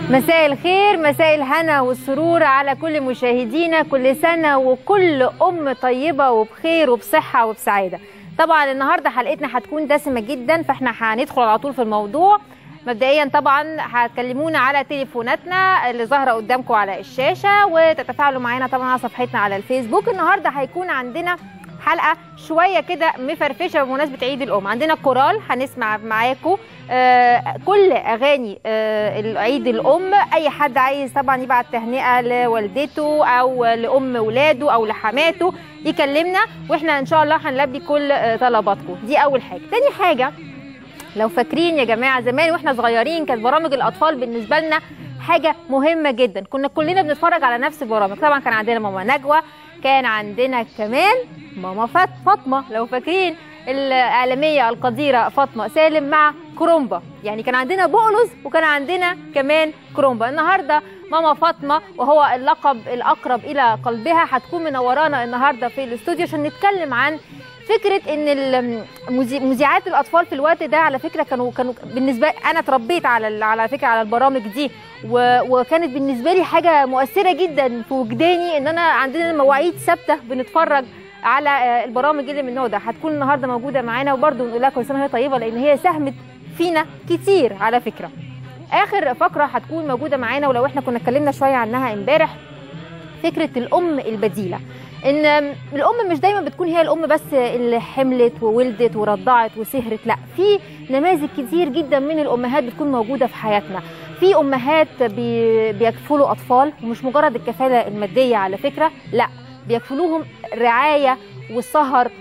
مساء الخير مساء الهنا والسرور على كل مشاهدينا كل سنة وكل أم طيبة وبخير وبصحة وبسعادة طبعا النهاردة حلقتنا هتكون دسمة جدا فاحنا هندخل على طول في الموضوع مبدئيا طبعا هتكلمونا على تليفوناتنا اللي ظاهرة قدامكم على الشاشة وتتفاعلوا معانا طبعا على صفحتنا على الفيسبوك النهاردة هيكون عندنا حلقه شويه كده مفرفشه بمناسبه عيد الام عندنا كورال هنسمع معاكم آه كل اغاني آه عيد الام اي حد عايز طبعا يبعت تهنئه لوالدته او لام ولاده او لحماته يكلمنا واحنا ان شاء الله هنلبي كل آه طلباتكم دي اول حاجه تاني حاجه لو فاكرين يا جماعه زمان واحنا صغيرين كانت برامج الاطفال بالنسبه لنا حاجه مهمه جدا كنا كلنا بنتفرج على نفس البرامج طبعا كان عندنا ماما نجوى كان عندنا كمان ماما فات فاطمه لو فاكرين الاعلاميه القديره فاطمه سالم مع كرومبا يعني كان عندنا بولس وكان عندنا كمان كرومبا النهارده ماما فاطمه وهو اللقب الاقرب الى قلبها هتكون منورانا النهارده في الاستوديو عشان نتكلم عن فكره ان مذيعات الاطفال في الوقت ده على فكره كانوا كانوا بالنسبه انا اتربيت على على فكره على البرامج دي وكانت بالنسبه لي حاجه مؤثره جدا في وجداني ان انا عندنا مواعيد ثابته بنتفرج على البرامج اللي من النوع ده هتكون النهارده موجوده معانا وبرده نقول لها كل سنه وهي طيبه لان هي ساهمت فينا كتير على فكره اخر فقره هتكون موجوده معانا ولو احنا كنا اتكلمنا شويه عنها امبارح فكره الام البديله ان الام مش دايما بتكون هي الام بس اللي حملت وولدت ورضعت وسهرت لا في نماذج كتير جدا من الامهات بتكون موجوده في حياتنا في امهات بي بيكفلوا اطفال ومش مجرد الكفاله الماديه على فكره لا بيكفلوهم رعايه وسهر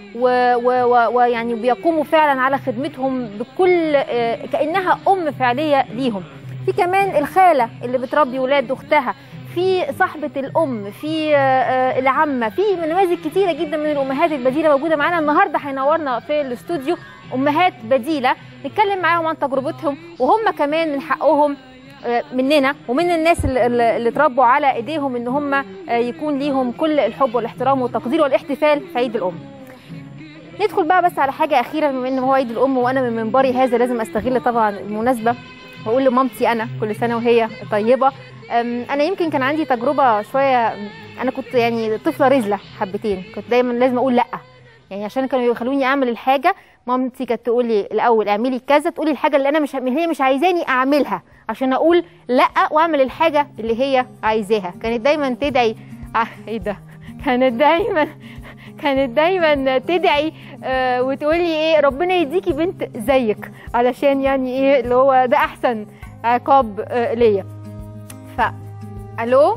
ويعني بيقوموا فعلا على خدمتهم بكل كانها ام فعليه ليهم في كمان الخاله اللي بتربي ولاد اختها في صاحبة الأم في العمة في نماذج كتيرة جدا من الأمهات البديلة موجودة معانا النهاردة هينورنا في الاستوديو أمهات بديلة نتكلم معاهم عن تجربتهم وهم كمان من حقهم مننا ومن الناس اللي اتربوا على ايديهم ان هم يكون ليهم كل الحب والاحترام والتقدير والاحتفال في عيد الام ندخل بقى بس على حاجه اخيره بما ان هو عيد الام وانا من منبري هذا لازم استغل طبعا المناسبه واقول لمامتي انا كل سنه وهي طيبه انا يمكن كان عندي تجربه شويه انا كنت يعني طفله رزله حبتين كنت دايما لازم اقول لا يعني عشان كانوا يخلوني اعمل الحاجه مامتي كانت تقول لي الاول اعملي كذا تقولي الحاجه اللي انا مش هي مش عايزاني اعملها عشان اقول لا واعمل الحاجه اللي هي عايزاها كانت دايما تدعي آه ايه ده كانت دايما كانت دايما تدعي آه وتقولي ايه ربنا يديكي بنت زيك علشان يعني ايه اللي هو ده احسن عقاب آه ليا ف الو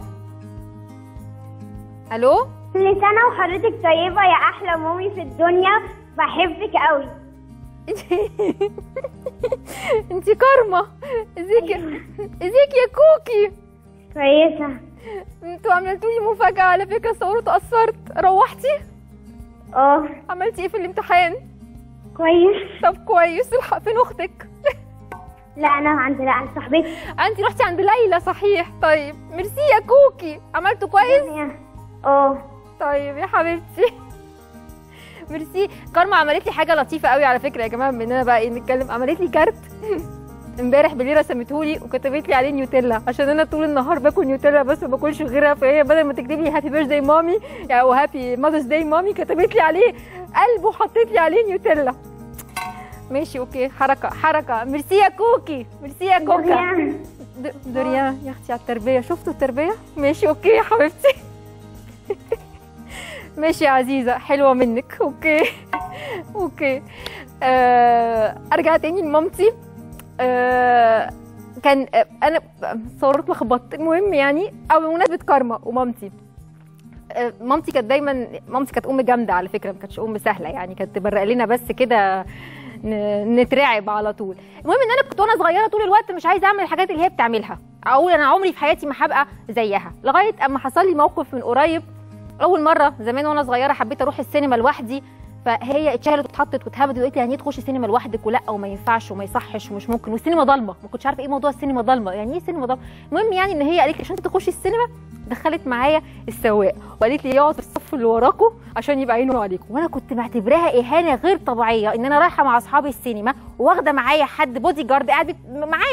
الو كل سنة وحضرتك طيبة يا أحلى مامي في الدنيا بحبك قوي انت كارما ازيك ازيك يا كوكي كويسة انتوا عملتوا لي مفاجأة على فكرة صورت اتأثرت روحتي؟ اه عملتي ايه في الامتحان؟ كويس طب كويس الحق فين اختك؟ لا أنا عند لا عند صاحبتي انت رحتي عند ليلى صحيح طيب ميرسي يا كوكي عملتوا كويس؟ اه طيب يا حبيبتي ميرسي كارما عملت لي حاجه لطيفه قوي على فكره يا جماعه مننا بقى ايه نتكلم عملت لي كارت امبارح بالليل رسمته لي وكتبت لي عليه نيوتيلا عشان انا طول النهار باكل نيوتيلا بس ما باكلش غيرها فهي بدل ما تكتب لي هابي بيرث داي مامي او هابي ماذرز داي مامي كتبت لي عليه قلب وحطيت لي عليه نيوتيلا ماشي اوكي حركه حركه ميرسي يا كوكي ميرسي يا كوكا دوريان. دوريان يا اختي على التربيه شفتوا التربيه ماشي اوكي يا حبيبتي ماشي يا عزيزة حلوة منك اوكي اوكي آه ارجع تاني لمامتي آه كان آه انا صورت لخبطت المهم يعني او بمناسبة كارما ومامتي آه مامتي كانت دايما مامتي كانت ام جامده على فكره ما كانتش ام سهله يعني كانت تبرق لنا بس كده ن- نترعب على طول المهم ان انا كنت وانا صغيره طول الوقت مش عايزه اعمل الحاجات اللي هي بتعملها اقول انا عمري في حياتي ما هبقى زيها لغايه اما حصل لي موقف من قريب اول مره زمان وانا صغيره حبيت اروح السينما لوحدي فهي اتشالت واتحطت واتهبدت وقالت لي يعني ايه تخشي السينما لوحدك ولا وما ينفعش وما يصحش ومش ممكن والسينما ضلمه ما كنتش عارفه ايه موضوع السينما ضلمه يعني ايه السينما ضلمه المهم يعني ان هي قالت لي عشان تخشي السينما دخلت معايا السواق وقالت لي يقعد في الصف اللي وراكم عشان يبقى عينه عليكم وانا كنت معتبراها اهانه غير طبيعيه ان انا رايحه مع اصحابي السينما واخده معايا حد بودي جارد قاعد بت- معانا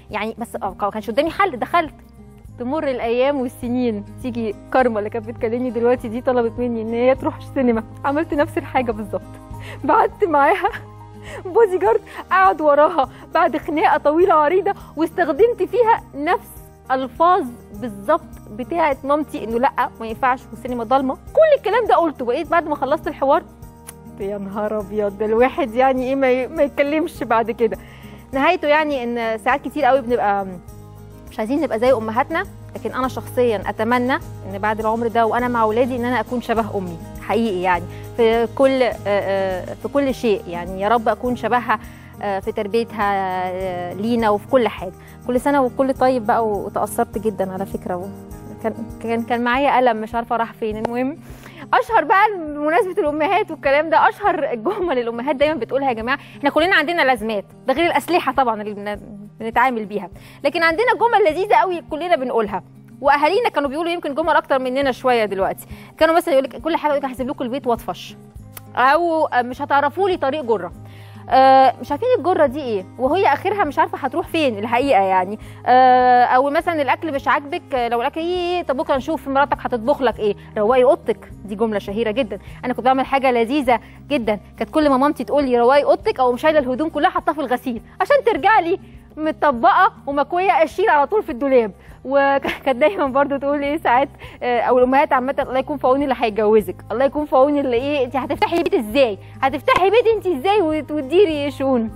يعني بس آه، ما كانش قدامي حل دخلت تمر الايام والسنين تيجي كارما اللي كانت بتكلمني دلوقتي دي طلبت مني ان هي تروح السينما عملت نفس الحاجه بالظبط بعدت معاها بودي جارد قعد وراها بعد خناقه طويله عريضه واستخدمت فيها نفس الفاظ بالظبط بتاعه مامتي انه لا ما ينفعش والسينما ضلمه كل الكلام ده قلته بقيت بعد ما خلصت الحوار يا نهار ابيض ده الواحد يعني ايه ما, ي- ما يتكلمش بعد كده نهايته يعني ان ساعات كتير قوي بنبقى مش عايزين نبقى زي امهاتنا لكن انا شخصيا اتمنى ان بعد العمر ده وانا مع اولادي ان انا اكون شبه امي حقيقي يعني في كل آه، آه، في كل شيء يعني يا رب اكون شبهها آه، في تربيتها آه، لينا وفي كل حاجه كل سنه وكل طيب بقى وتاثرت جدا على فكره و- كان كان كان معايا قلم مش عارفه راح فين المهم اشهر بقى بمناسبه الامهات والكلام ده اشهر الجمل الامهات دايما بتقولها يا جماعه احنا كلنا عندنا لازمات ده غير الاسلحه طبعا اللي بن- بنتعامل بيها لكن عندنا جمل لذيذه قوي كلنا بنقولها واهالينا كانوا بيقولوا يمكن جمل اكتر مننا شويه دلوقتي كانوا مثلا يقول لك كل حاجه يقول لك هسيب لكم البيت واطفش او مش هتعرفوا لي طريق جره آه، مش عارفين الجره دي ايه وهي اخرها مش عارفه هتروح فين الحقيقه يعني آه، او مثلا الاكل مش عاجبك آه، لو الاكل ايه طب بكره نشوف مراتك هتطبخ لك ايه روقي اوضتك دي جمله شهيره جدا انا كنت بعمل حاجه لذيذه جدا كانت كل ما مامتي تقول لي روقي اوضتك او مش شايله الهدوم كلها حطها في الغسيل عشان ترجع لي متطبقه ومكويه اشيل على طول في الدولاب وكانت دايما برضو تقول ايه ساعات آه، او الامهات عامه الله يكون في عون اللي هيجوزك الله يكون في عون اللي ايه انت هتفتحي بيت ازاي هتفتحي بيت انت ازاي وت- وتديري شؤون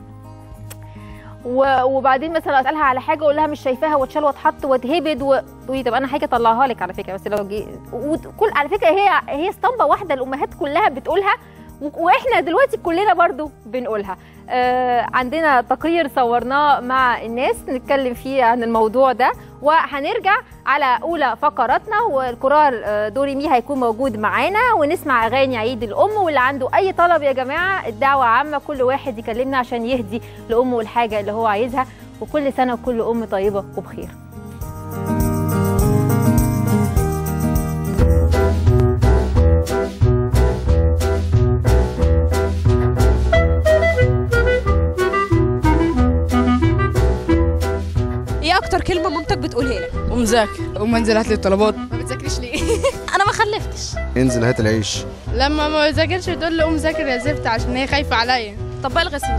و- وبعدين مثلا اسالها على حاجه اقول لها مش شايفاها واتشال واتحط واتهبد و... تقولي طب انا حاجه اطلعها لك على فكره بس لو جي وكل على فكره هي هي اسطمبه واحده الامهات كلها بتقولها و- واحنا دلوقتي كلنا برضو بنقولها آه عندنا تقرير صورناه مع الناس نتكلم فيه عن الموضوع ده وهنرجع على اولى فقراتنا والكرار آه، دوري مي هيكون موجود معانا ونسمع اغاني عيد الام واللي عنده اي طلب يا جماعه الدعوه عامه كل واحد يكلمنا عشان يهدي لامه الحاجه اللي هو عايزها وكل سنه وكل ام طيبه وبخير ايه اكتر كلمه مامتك بتقولها لك قوم ذاكر قوم انزل هات لي الطلبات ما بتذاكريش ليه انا ما خلفتش انزل هات العيش لما ما بذاكرش تقول لي قوم ذاكر يا زفت عشان هي خايفه عليا طب بقى الغسيل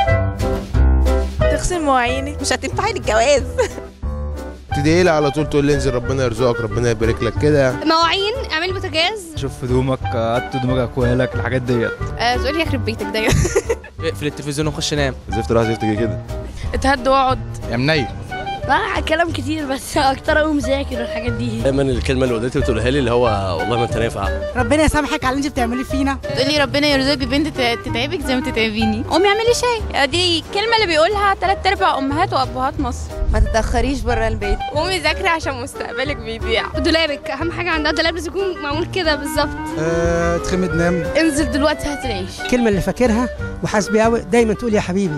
تغسل مواعينك مش هتنفعي للجواز تدعي لي على طول تقول لي انزل ربنا يرزقك ربنا يبارك لك كده مواعين اعملي بوتاجاز شوف هدومك هات هدومك اكوالك الحاجات ديت آه تقولي يخرب بيتك ده اقفل التلفزيون وخش نام زفت راح زفت كده اتهد واقعد يا منيل لا كلام كتير بس اكتر اقوم ذاكر والحاجات دي دايما الكلمه اللي والدتي بتقولها لي اللي هو والله ما انت نافع ربنا يسامحك على اللي انت بتعمليه فينا تقولي ربنا يرزقك ببنت تتعبك زي ما تتعبيني قومي اعملي شاي دي الكلمه اللي بيقولها ثلاث ارباع امهات وابهات مصر ما تتاخريش بره البيت قومي ذاكري عشان مستقبلك بيضيع دولابك اهم حاجه عندها دولاب لازم يكون معمول كده بالظبط أه تخمد نام انزل دلوقتي هات العيش الكلمه اللي فاكرها وحاسبي قوي دايما تقول يا حبيبي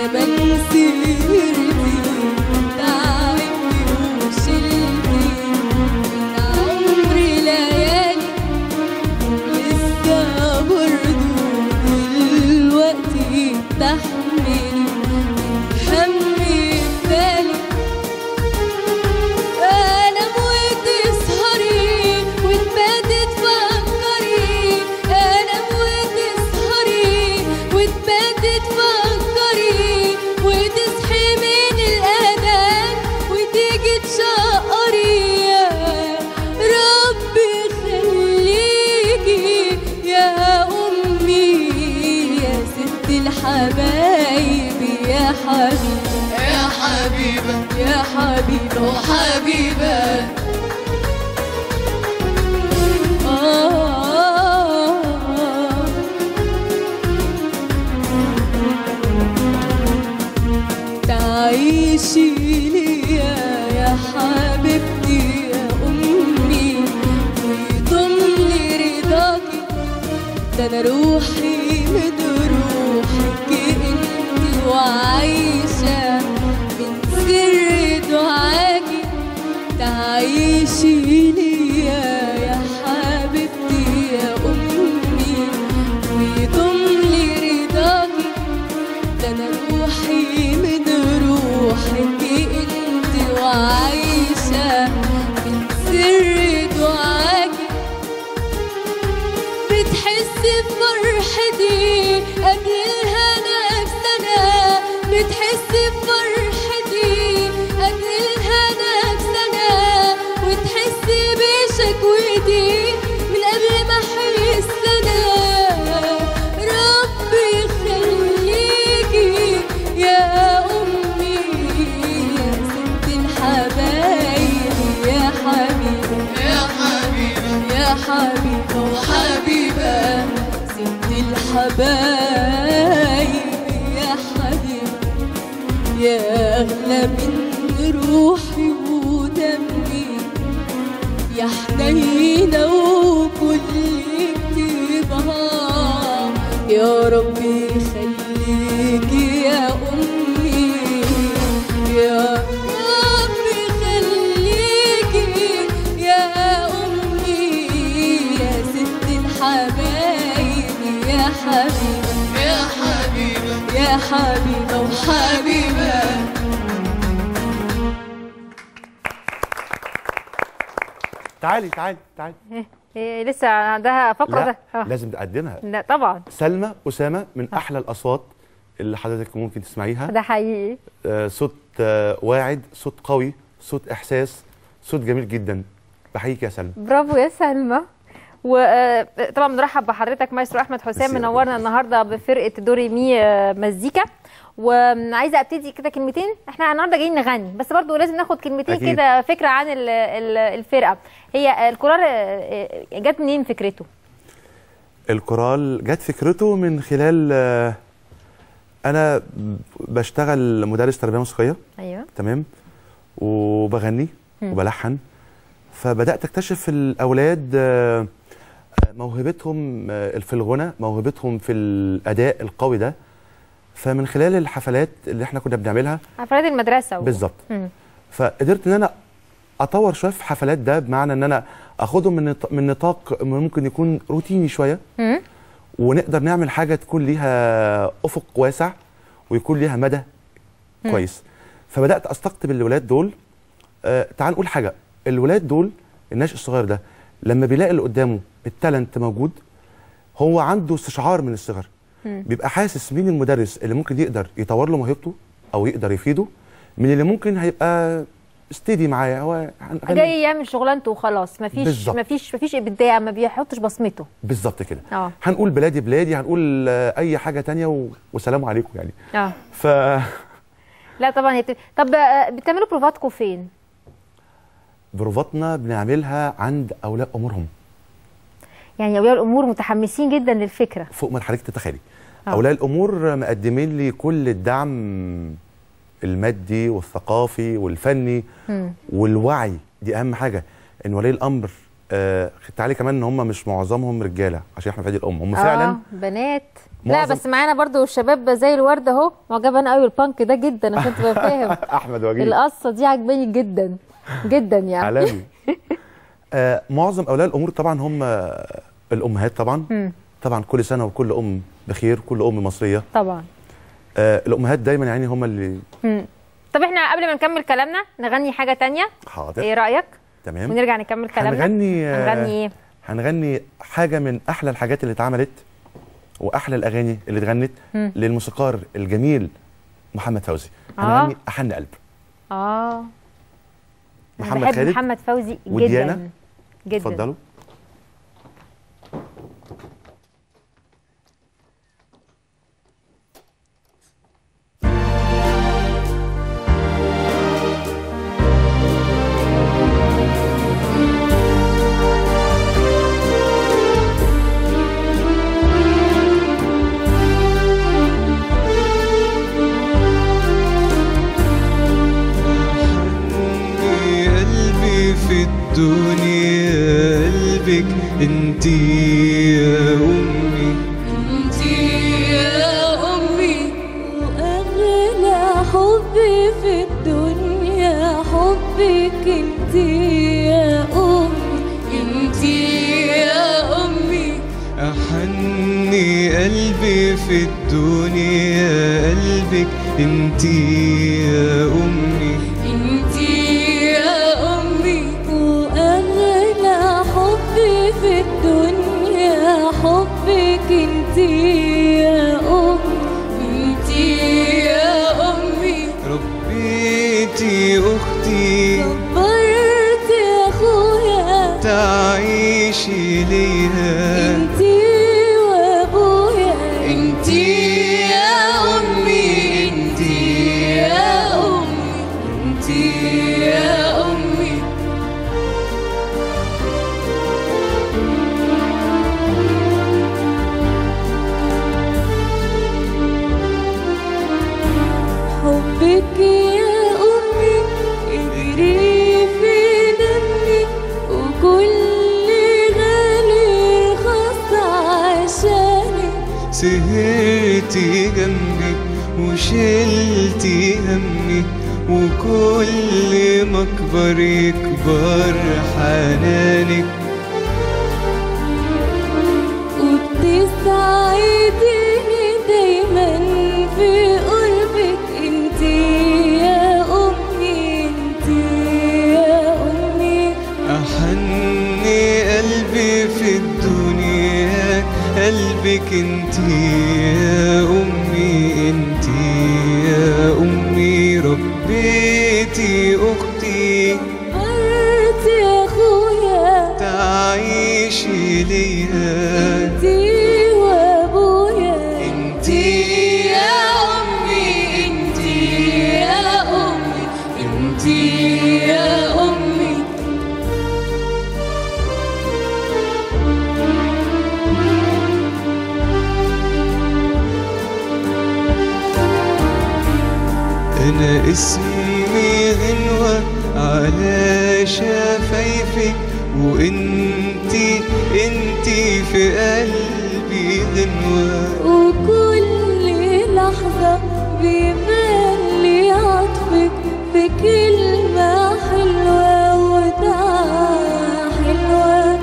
زمن سيرتي تعبتي وشلتي من عمري ليالي لسه برضو دلوقتي تحملي همي بالي انام وتسهري وتباتي تفكري انام وتسهري وتباتي تفكري وتصحي من الاذان وتيجي تشقري يا ربي خليكي يا امي يا ست الحبايب يا حبيبه يا حبيبه يا حبيبه وحبيبه آه تعيشي ليا يا حبيبتي يا أمي ويضمني رضاكي ده أنا روحي من روحك انت وعايشة من سر دعاكي تعيشي ليا يا حبيبتي يا أمي ويضمني رضاكي ده انا روحي من روحك انت وعايشة من سر دعاكي بتحسي بفرحتي قبل الهنا بسنة بتحسي بفرحتي قبل الهنا بسنة وتحسي بشكوتي من قبل ما احس انا ربي يخليكي يا امي يا ست الحبايب يا حبيبه يا حبيبه يا حبيبه وحبيبه ست الحبايب يا حبيبه يا اغلى من روحي ودمي يا حنينة وكل كتيبها يا ربي خليكي يا أمي يا ربي خليكي يا أمي يا ست الحبايب يا حبيبة يا حبيبة يا حبيبة وحبيبة تعالي تعالي تعالي إيه لسه عندها فقره لا ده آه. لازم تقدمها لا طبعا سلمى أسامة من أحلى الأصوات اللي حضرتك ممكن تسمعيها ده حقيقي آه، صوت آه، واعد صوت قوي صوت إحساس صوت جميل جدا بحييك يا سلمى برافو يا سلمى وطبعا بنرحب بحضرتك مايسترو احمد حسام ميرسي يا منورنا النهارده بفرقه دوري مي آه، مزيكا وعايزه ابتدي كده كلمتين احنا النهارده جايين نغني بس برضو لازم ناخد كلمتين أكيد. كده فكره عن ال- ال- الفرقه هي الكورال آه، آه، جت منين فكرته الكورال جت فكرته من خلال آه، أنا بشتغل مدرس تربية موسيقية ايوه تمام وبغني مم. وبلحن فبدات اكتشف الاولاد آه، موهبتهم آه، في الغنى موهبتهم في الاداء القوي ده فمن خلال الحفلات اللي احنا كنا بنعملها حفلات المدرسه و... بالظبط مم. فقدرت ان انا اطور شويه في حفلات ده بمعنى ان انا اخدهم من نط- من نطاق ممكن يكون روتيني شويه مم. ونقدر نعمل حاجه تكون ليها افق واسع ويكون ليها مدى مم. كويس فبدات استقطب الولاد دول آه تعال نقول حاجه الولاد دول الناشئ الصغير ده لما بيلاقي اللي قدامه التالنت موجود هو عنده استشعار من الصغر مم. بيبقى حاسس مين المدرس اللي ممكن يقدر يطور له موهبته او يقدر يفيده من اللي ممكن هيبقى استدي معايا هو هن- جاي يعمل شغلانته وخلاص مفيش بالظبط. مفيش مفيش ابداع ما بيحطش بصمته بالظبط كده اه هنقول بلادي بلادي هنقول آه، اي حاجه تانية و... وسلام عليكم يعني اه ف لا طبعا هي بت... طب آه، بتعملوا بروفاتكم فين؟ بروفاتنا بنعملها عند اولياء امورهم يعني اولياء الامور متحمسين جدا للفكره فوق ما حضرتك تتخيلي آه. اولياء الامور مقدمين لي كل الدعم المادي والثقافي والفني مم. والوعي دي اهم حاجه ان ولي الامر آه تعالي كمان ان هم مش معظمهم رجاله عشان احنا في عيد الام هم فعلا آه بنات لا معظم- بس معانا برضو الشباب زي الورد اهو معجبه قوي البانك ده جدا انا كنت بفهم احمد وجيه القصه دي عجباني جدا جدا يعني عالمي آه معظم اولياء الامور طبعا هم آه، الامهات طبعا مم. طبعا كل سنه وكل ام بخير كل ام مصريه طبعا آه الامهات دايما يعني هم اللي مم. طب احنا قبل ما نكمل كلامنا نغني حاجه تانية حاضر ايه رايك تمام ونرجع نكمل كلامنا هنغني آه، هنغني ايه هنغني حاجه من احلى الحاجات اللي اتعملت واحلى الاغاني اللي اتغنت مم. للموسيقار الجميل محمد فوزي آه. هنغني احن قلب اه أنا محمد بحب خالد محمد فوزي وديانا. جدا جدا اتفضلوا قلبي في الدنيا قلبك انتي يا امي انتي يا امي واغلى حبي في الدنيا حبك انتي يا امي انتي يا امي احني قلبي في الدنيا قلبك انتي يا امي انتي يا امي واغلى حبي في الدنيا حبك انتي يا امي انتي يا امي ربيتي اختي كبرت يا اخويا تعيشي ليها انتي وابويا انتي يا امي انتي يا امي انتي يا امي حبك يا امي اجري في دمي وكل غالي خاص عشاني سهرتي جنبي وشلتي همي وكل ما اكبر يكبر حنانك وبتسعديني دايما في قربك انتي يا امي انتي يا امي أحني قلبي في الدنيا قلبك انتي يا أمي انتي يا أمي ربيتي أختي كبرت يا اخويا تعيشي ليها انتي وابويا انتي يا امي انتي يا امي انتي يا امي أنا اسمي غنوة على شفايفك وانتي انتي في قلبي غنوة وكل لحظة بيبان لي عطفك في كلمة حلوة ودعوة حلوة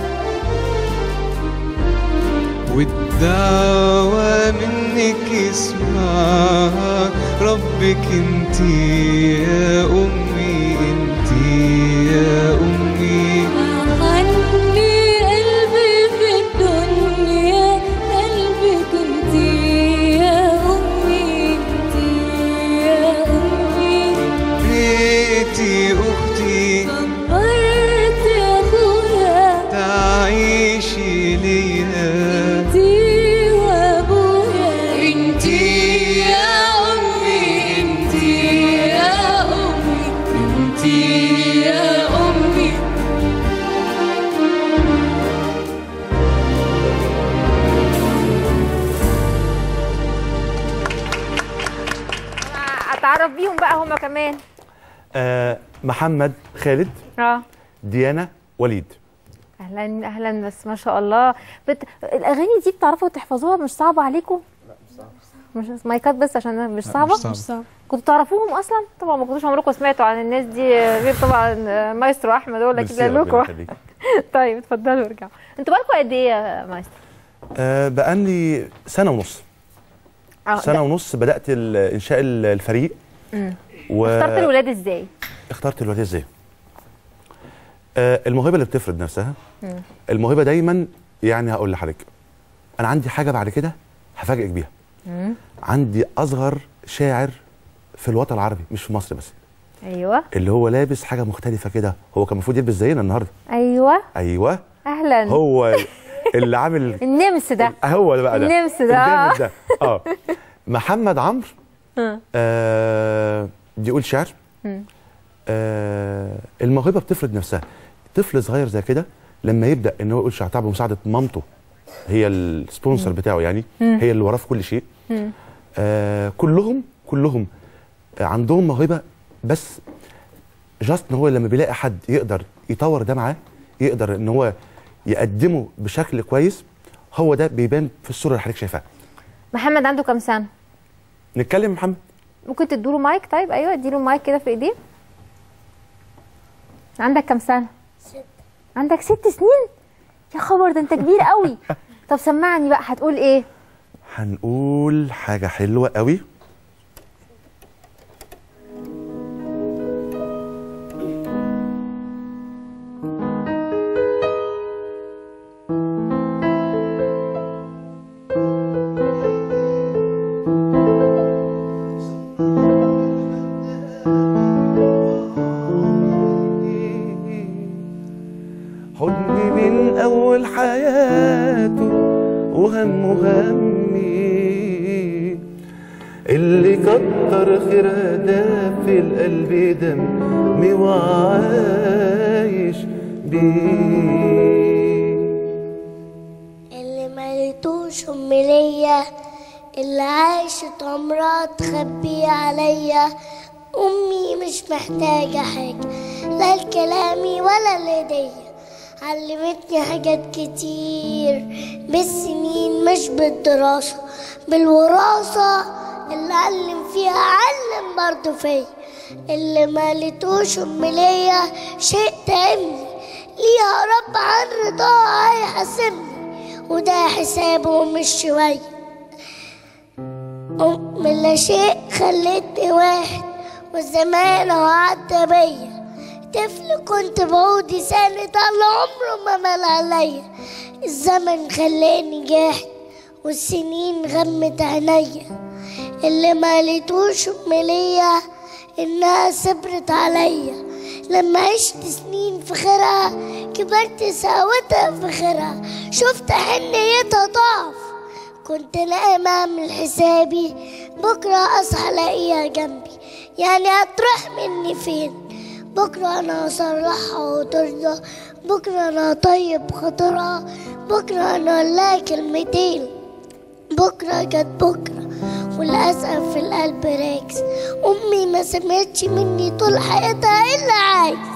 والدعوة منك اسمعها ربك انتي يا أمي انتي يا أمي عني قلبي في الدنيا قلبك انتي يا أمي انتي يا أمي بيتي أختي كبرت يا أخويا تعيشي ليها انتي وابويا انتي يا امي انتي يا امي انتي يا امي اتعرف بيهم بقى هما كمان آه محمد خالد اه ديانا وليد اهلا اهلا بس ما شاء الله بت... الاغاني دي بتعرفوا تحفظوها مش صعبه عليكم مش مايكات بس عشان مش صعبه مش صعبة. مش صعبة. كنتوا تعرفوهم اصلا طبعا ما كنتوش عمركم سمعتوا عن الناس دي غير طبعا مايسترو احمد هو اللي اكيد ميرسي، قال ربنا لكم يخليك. طيب اتفضلوا ارجعوا انتوا بالكم قد ايه يا مايسترو آه بقالي سنه ونص آه، سنه لا. ونص بدات ال- انشاء ال- الفريق مم. و... اخترت الولاد ازاي اخترت الولاد ازاي آه الموهبه اللي بتفرض نفسها مم. الموهبه دايما يعني هقول لحضرتك انا عندي حاجه بعد كده هفاجئك بيها مم. عندي اصغر شاعر في الوطن العربي مش في مصر بس ايوه اللي هو لابس حاجه مختلفه كده هو كان المفروض يلبس زينا النهارده ايوه ايوه اهلا هو اللي عامل النمس ده هو ده بقى ده النمس ده الجامد ده اه محمد عمرو آه. آه بيقول شعر مم. آه الموهبه بتفرض نفسها طفل صغير زي كده لما يبدا ان هو يقول شعر طبعا بمساعده مامته هي السبونسر مم. بتاعه يعني مم. هي اللي وراه في كل شيء مم. آه كلهم كلهم عندهم موهبه بس جاست ان هو لما بيلاقي حد يقدر يطور ده معاه يقدر ان هو يقدمه بشكل كويس هو ده بيبان في الصوره اللي حضرتك شايفاها محمد عنده كام سنه نتكلم محمد ممكن تديله مايك طيب ايوه اديله مايك كده في ايديه عندك كام سنه ست عندك ست سنين يا خبر ده انت كبير قوي طب سمعني بقى هتقول ايه هنقول حاجه حلوه قوي حضني من أول حياته وهمه همي اللي كتر خيرها ده في القلب دمي وعايش بيه اللي مليتوش امي ليا اللي عاشت عمرها تخبي عليا امي مش محتاجة حاجة لا لكلامي ولا لهدية علمتني حاجات كتير بالسنين مش بالدراسة بالوراثة اللي علم فيها علم برضه فيا اللي مالتوش امي ليا شيء تهمني ليها رب عن رضاها هيحاسبني وده حسابه مش شوية أم من لا شيء خلتني واحد والزمان هو عدى بيا طفل كنت بعودي سنة الله عمره ما مل عليا الزمن خلاني جاحد والسنين غمت عينيا اللي ما لقيتوش أمي ليا إنها صبرت عليا لما عشت سنين في خيرها كبرت ساوتها في خيرها شفت حنيتها ضعف كنت نايمة أعمل حسابي بكرة أصحى ألاقيها جنبي يعني هتروح مني فين بكرة أنا هصرحها وترضى بكرة أنا هطيب خاطرها بكرة أنا أقولها كلمتين بكرة جت بكرة والأسف في القلب راكس أمي ما سمعتش مني طول حياتها إلا عايز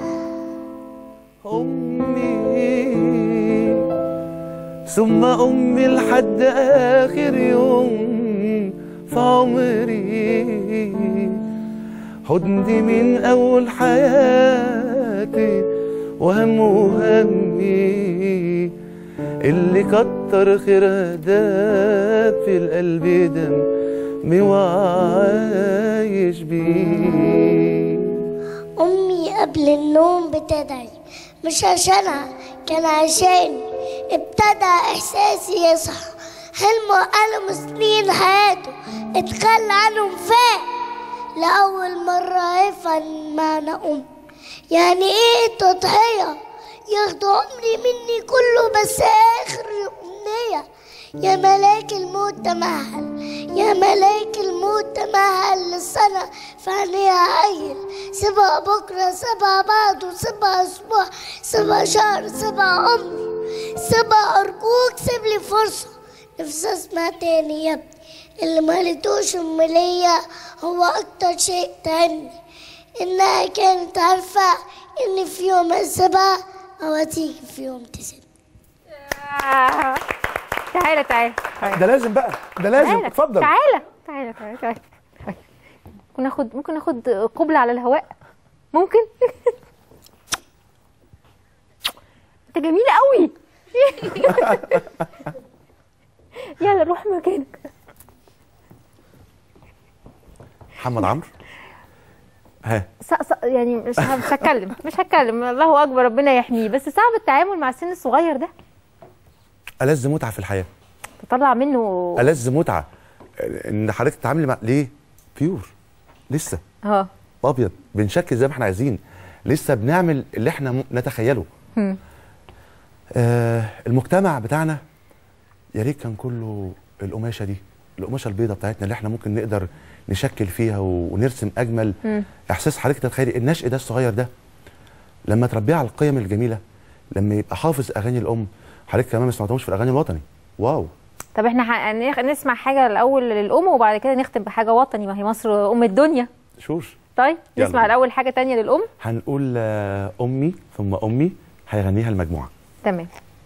ثم أمي لحد آخر يوم في عمري حضني من أول حياتي وهم وهمي اللي كتر خيرها ده في القلب دمي وعايش بيه أمي قبل النوم بتدعي مش عشانها كان عشاني ابتدى إحساسي يصحى حلمه ألم سنين حياته اتخلى عنهم فاق لأول مرة يفهم معنى أم يعني إيه تضحية ياخدوا عمري مني كله بس آخر أمنية يا ملاك الموت تمهل يا ملاك الموت تمهل للسنة في عينيها عيل سيبها بكرة سيبها بعده سيبها أسبوع سيبها شهر سيبها عمر سيبها أرجوك سيبلي فرصة نفسي أسمع تاني يا ابني اللي مالتوش أم ليا هو أكتر شيء تهمني إنها كانت عارفة إن في يوم أسيبها أو تيجي في يوم تسد آه. تعالى تعالى ده لازم بقى ده لازم تعالى اتفضل تعالى تعالى تعالى تعالى ممكن ناخد ممكن ناخد قبلة على الهواء ممكن انت جميل قوي يلا روح مكانك محمد عمرو ها ص... ص... يعني مش ه- مش هتكلم مش هتكلم الله اكبر ربنا يحميه بس صعب التعامل مع السن الصغير ده ألذ متعة في الحياة تطلع منه ألذ متعة إن حضرتك تتعاملي مع ليه؟ بيور لسه اه أبيض بنشكل زي ما احنا عايزين لسه بنعمل اللي احنا م- نتخيله هم. آه المجتمع بتاعنا يا ريت كان كله القماشه دي القماشه البيضاء بتاعتنا اللي احنا ممكن نقدر نشكل فيها و- ونرسم اجمل مم. احساس حضرتك تتخيلي النشء ده الصغير ده لما تربيه على القيم الجميله لما يبقى حافظ اغاني الام حضرتك كمان ما سمعتهمش في الاغاني الوطني واو طب احنا ح... هنخ- نسمع حاجه الاول للام وبعد كده نختم بحاجه وطني ما هي مصر ام الدنيا شوش طيب يلا نسمع بينا. الاول حاجه تانية للام هنقول آه، امي ثم امي هيغنيها المجموعه تمام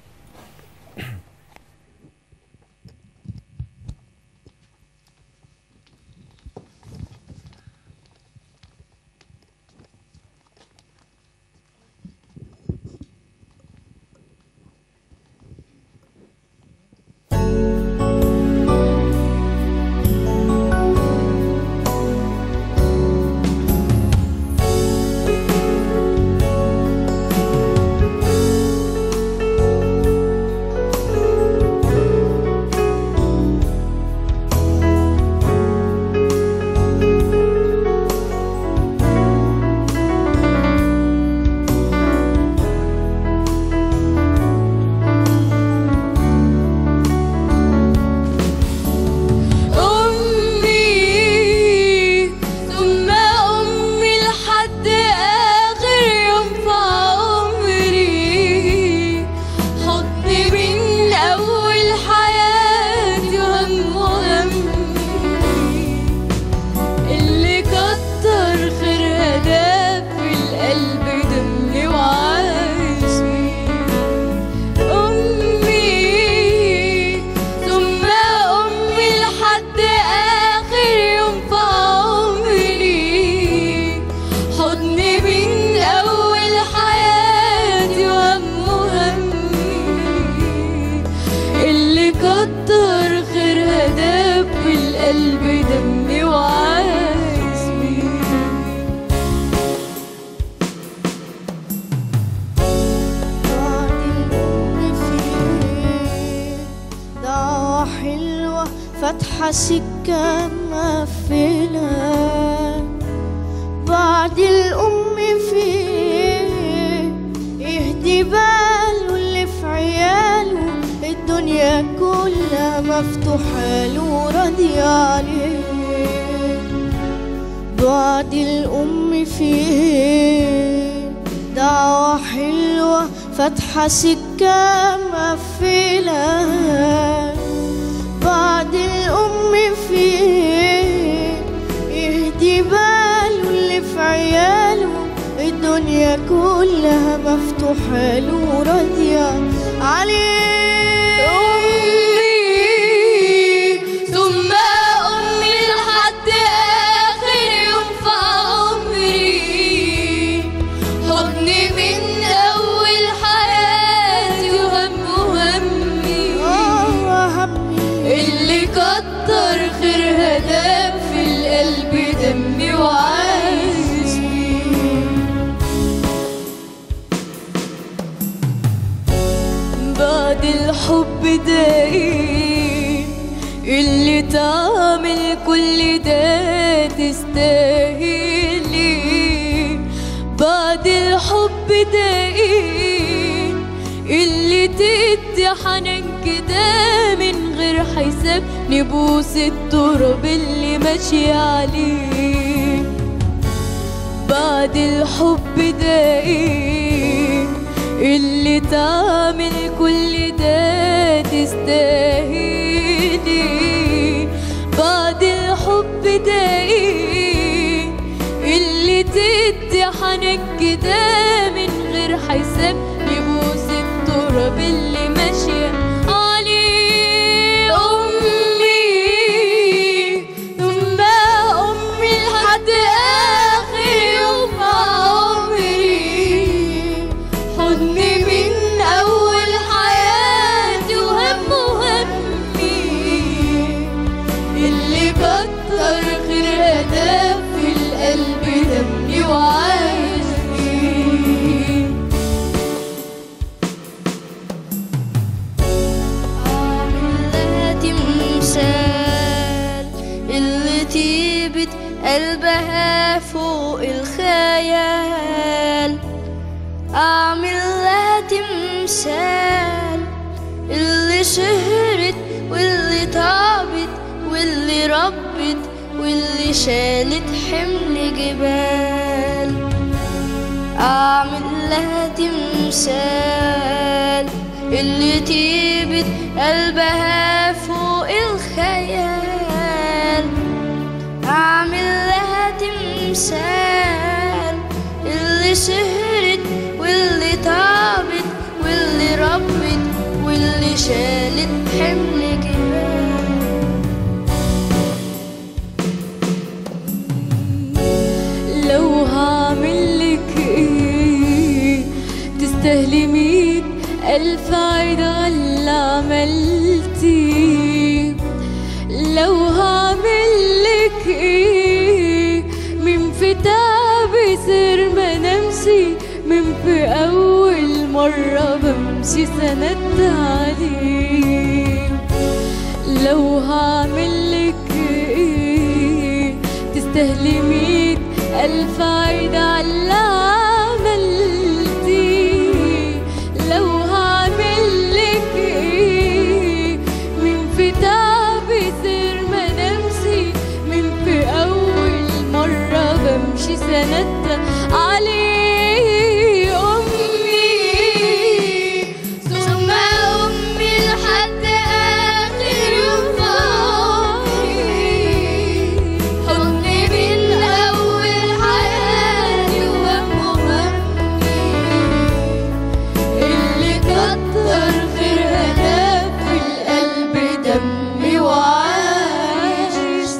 أمي ثم أمي لحد آخر يوم في عمري حضني من أول حياتي وهم همي اللي كتر خيرها ده في القلب دمي وعايشني أمي ثم أمي لحد آخر يوم في عمري حضني من أول حياتي وهم همي اللي كتر خيرها ده في القلب دمي وعايشني دعوة حلوة فاتحة سكة مقفلة بعد الأم فين يهدي باله اللي في عياله الدنيا كلها مفتوحة له راضية عليه بعد الأم فين دعوة حلوة فاتحة سكة مقفلة بعد الأم فين يهدي باله اللي في عياله الدنيا كلها مفتوحة له راضية عليه أمي ثم أمي لحد آخر يوم في عمري حضني من أول حياتي وهم همي اللي كتر خيرها دام في القلب دمي وعايشني بعد الحب ده ايه اللي تعمل كل ده تستاهلي بعد الحب ده ايه اللي تدي حنان كده من غير حساب نبوس التراب اللي ماشي عليه بعد الحب ده ايه اللي تعمل كل ده تستاهلي بعد الحب ده ايه اللي تدي حنان كده من غير حساب يبقى التراب اللي ماشية عليه أمي ثم أمي لحد آخر يوم في عمري حضني من أول حياتي وهم همي اللي كتر خيرها ده في القلب دمي وعايش فيه عاملها تمثال اللي طيبت قلبها فوق الخيال أعمل لها تمثال اللي شهرت واللي تعبت واللي ربت واللي شالت حمل جبال أعمل لها تمثال اللي طيبت قلبها فوق الخيال أعمل لها تمثال اللي سهرت واللي تعبت واللي ربت واللي شالت حمل جبال لو هعملك ايه تستاهلي ميت ألف عيد على اللي عملتي لو هعملك ايه من في تعبي سر ما نمشي من في أول مرة بمشي سندت عليه لو هعملك ايه تستاهلي ميت ألف عيد على اللي عملتي لو هعملك ايه من في تعبي سر ما نمشي من في أول مرة بمشي سندت عليه أمي ثم أمي لحد آخر يوم في عمري حضني من أول حياتي وهم همي اللي كتر خيرها ده في القلب دمي وعايش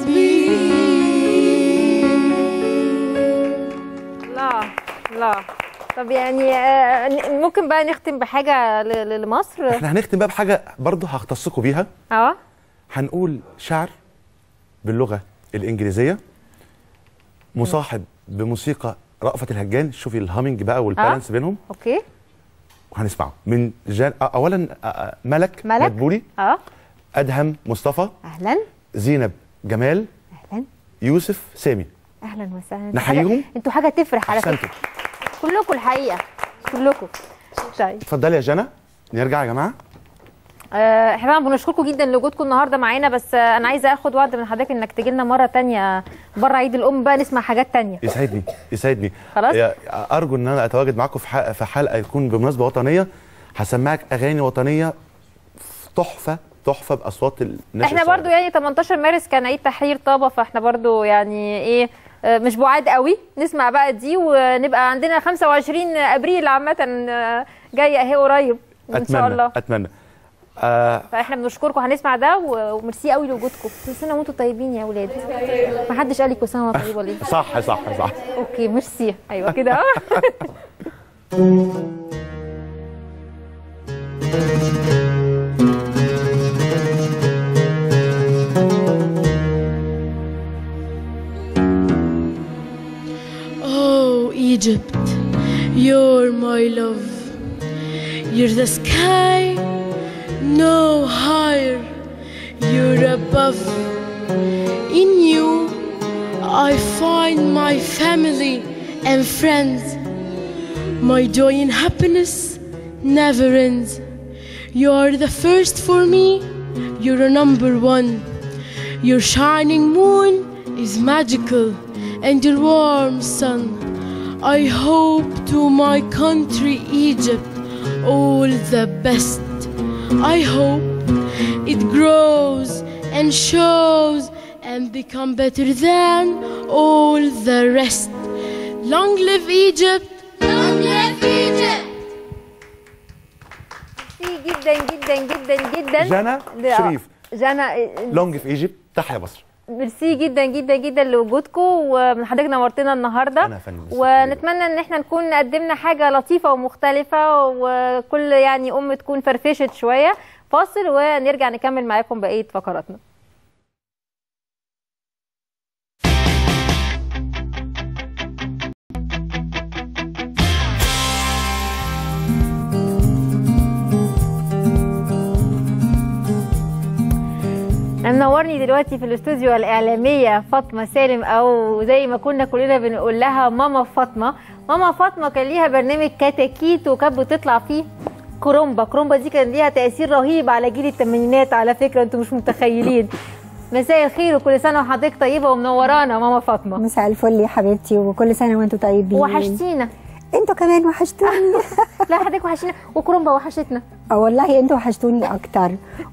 بيه لا لا طب يعني آه، ن- ممكن بقى نختم بحاجه ل- ل- لمصر احنا هنختم بقى بحاجه برضه هختصكم بيها اه هنقول شعر باللغه الانجليزيه مصاحب بموسيقى رأفت الهجان شوفي الهامينج بقى والبالانس بينهم اوكي وهنسمعه من جان آه، اولا آه، آه، ملك, ملك. مدبولي اه ادهم مصطفى اهلا زينب جمال اهلا يوسف سامي اهلا وسهلا نحييهم. حاجة- انتوا حاجه تفرح على احسنتوا فكره كلكم الحقيقه كلكم طيب اتفضلي يا جنى نرجع يا جماعه آه، احنا طبعا بنشكركم جدا لوجودكم النهارده معانا بس آه، انا عايزه اخد وعد من حضرتك انك تجي لنا مره تانية بره عيد الام بقى نسمع حاجات تانية يسعدني يسعدني خلاص. يا- ارجو ان انا اتواجد معاكم في حلقه في حلقه يكون بمناسبه وطنيه هسمعك اغاني وطنيه تحفه تحفه باصوات الناس احنا الصغيرة. برضو يعني 18 مارس كان عيد تحرير طابة فاحنا برضو يعني ايه آه، مش بعاد قوي نسمع بقى دي ونبقى عندنا 25 ابريل عامه آه، جايه اهي قريب ان اتمنى شاء الله اتمنى آه فاحنا بنشكركم هنسمع ده و- وميرسي قوي لوجودكم كل سنه وانتم طيبين يا اولاد ما حدش قال لي كل سنه وانتم طيبه ليه صح صح صح اوكي ميرسي ايوه كده اه Oh, Egypt, you're my love. You're the sky, no higher. You're above. In you, I find my family and friends. My joy and happiness never ends. You are the first for me. You're a number one. Your shining moon is magical, and your warm sun. I hope to my country, Egypt, all the best. I hope it grows and shows and become better than all the rest. Long live Egypt! Long live Egypt! ميرسي جدا جدا جدا جدا جنى ل- شريف. جنى لونج في ايجيبت تحيا مصر ميرسي جدا جدا جدا لوجودكم ومن حضرتك نورتنا النهارده أنا يا فندم ونتمنى ان احنا نكون قدمنا حاجه لطيفه ومختلفه وكل يعني ام تكون فرفشت شويه فاصل ونرجع نكمل معاكم بقيه فقراتنا منورني دلوقتي في الاستوديو الاعلاميه فاطمه سالم او زي ما كنا كلنا بنقول لها ماما فاطمه ماما فاطمه كان ليها برنامج كتاكيت وكانت بتطلع فيه كرومبا كرومبا دي كان ليها تاثير رهيب على جيل الثمانينات على فكره انتوا مش متخيلين مساء الخير وكل سنه وحضرتك طيبه ومنورانا ماما فاطمه مساء الفل يا حبيبتي وكل سنه وانتم طيبين وحشتينا انتوا كمان وحشتوني لا حضرتك وحشتينا وكرومبا وحشتنا اه والله انتوا وحشتوني اكتر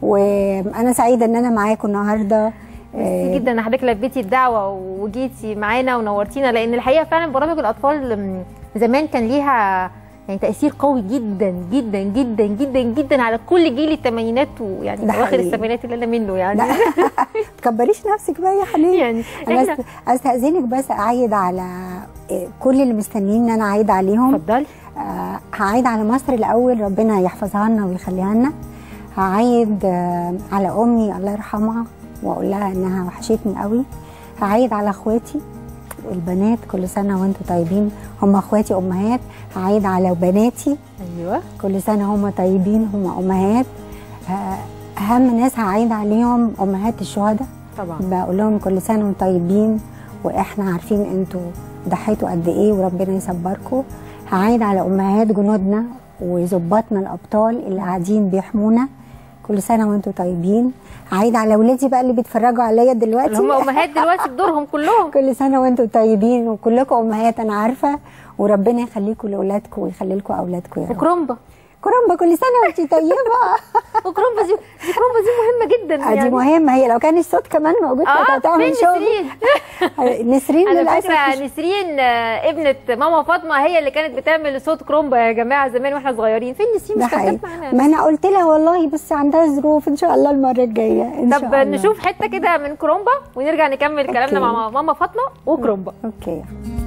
وانا سعيده ان انا معاكم النهارده ميرسي جدا ان حضرتك لبيتي الدعوه وجيتي معانا ونورتينا لان الحقيقه فعلا برامج الاطفال م، زمان كان ليها يعني تاثير قوي جدا جدا جدا جدا جدا على كل جيل الثمانينات ويعني ده اواخر حقيقي. السبعينات اللي انا منه يعني ما تكبريش نفسك بقى يا حنين يعني انا إحنا- أست- استاذنك بس اعيد على إيه، كل اللي مستنيين ان انا اعيد عليهم اتفضلي آه هعيد على مصر الاول ربنا يحفظها لنا ويخليها لنا هعيد آه على امي الله يرحمها واقول لها انها وحشتني قوي هعيد على اخواتي البنات كل سنه وانتم طيبين هم اخواتي امهات هعيد على بناتي ايوه كل سنه هم طيبين هم امهات آه، اهم ناس هعيد عليهم امهات الشهداء طبعا بقول لهم كل سنه وانتم طيبين واحنا عارفين انتوا ضحيتوا قد ايه وربنا يصبركم هعيد على امهات جنودنا وظباطنا الابطال اللي قاعدين بيحمونا كل سنه وانتم طيبين هعيد على ولادي بقى اللي بيتفرجوا عليا دلوقتي اللي هم امهات دلوقتي بدورهم كلهم كل سنه وانتم طيبين وكلكم امهات انا عارفه وربنا يخليكم لاولادكم ويخلي لكم اولادكم يا رب وكرومبا كرومبا كل سنه وانت طيبه وكرومبا دي دي كرومبا دي مهمه جدا آه، دي مهمه هي لو كان الصوت كمان موجود كانت اه هتعمل فين شغل نسرين نسرين انا للاسف فاكره مش- نسرين آه، ابنه ماما فاطمه هي اللي كانت بتعمل صوت كرومبا يا جماعه زمان واحنا صغيرين فين نسرين ده مش كانت حقيقي معانا ما انا قلت لها والله بس عندها ظروف ان شاء الله المره الجايه ان طب شاء الله نشوف حته كده من كرومبا ونرجع نكمل كلامنا أوكي. مع ماما فاطمه وكرومبا اوكي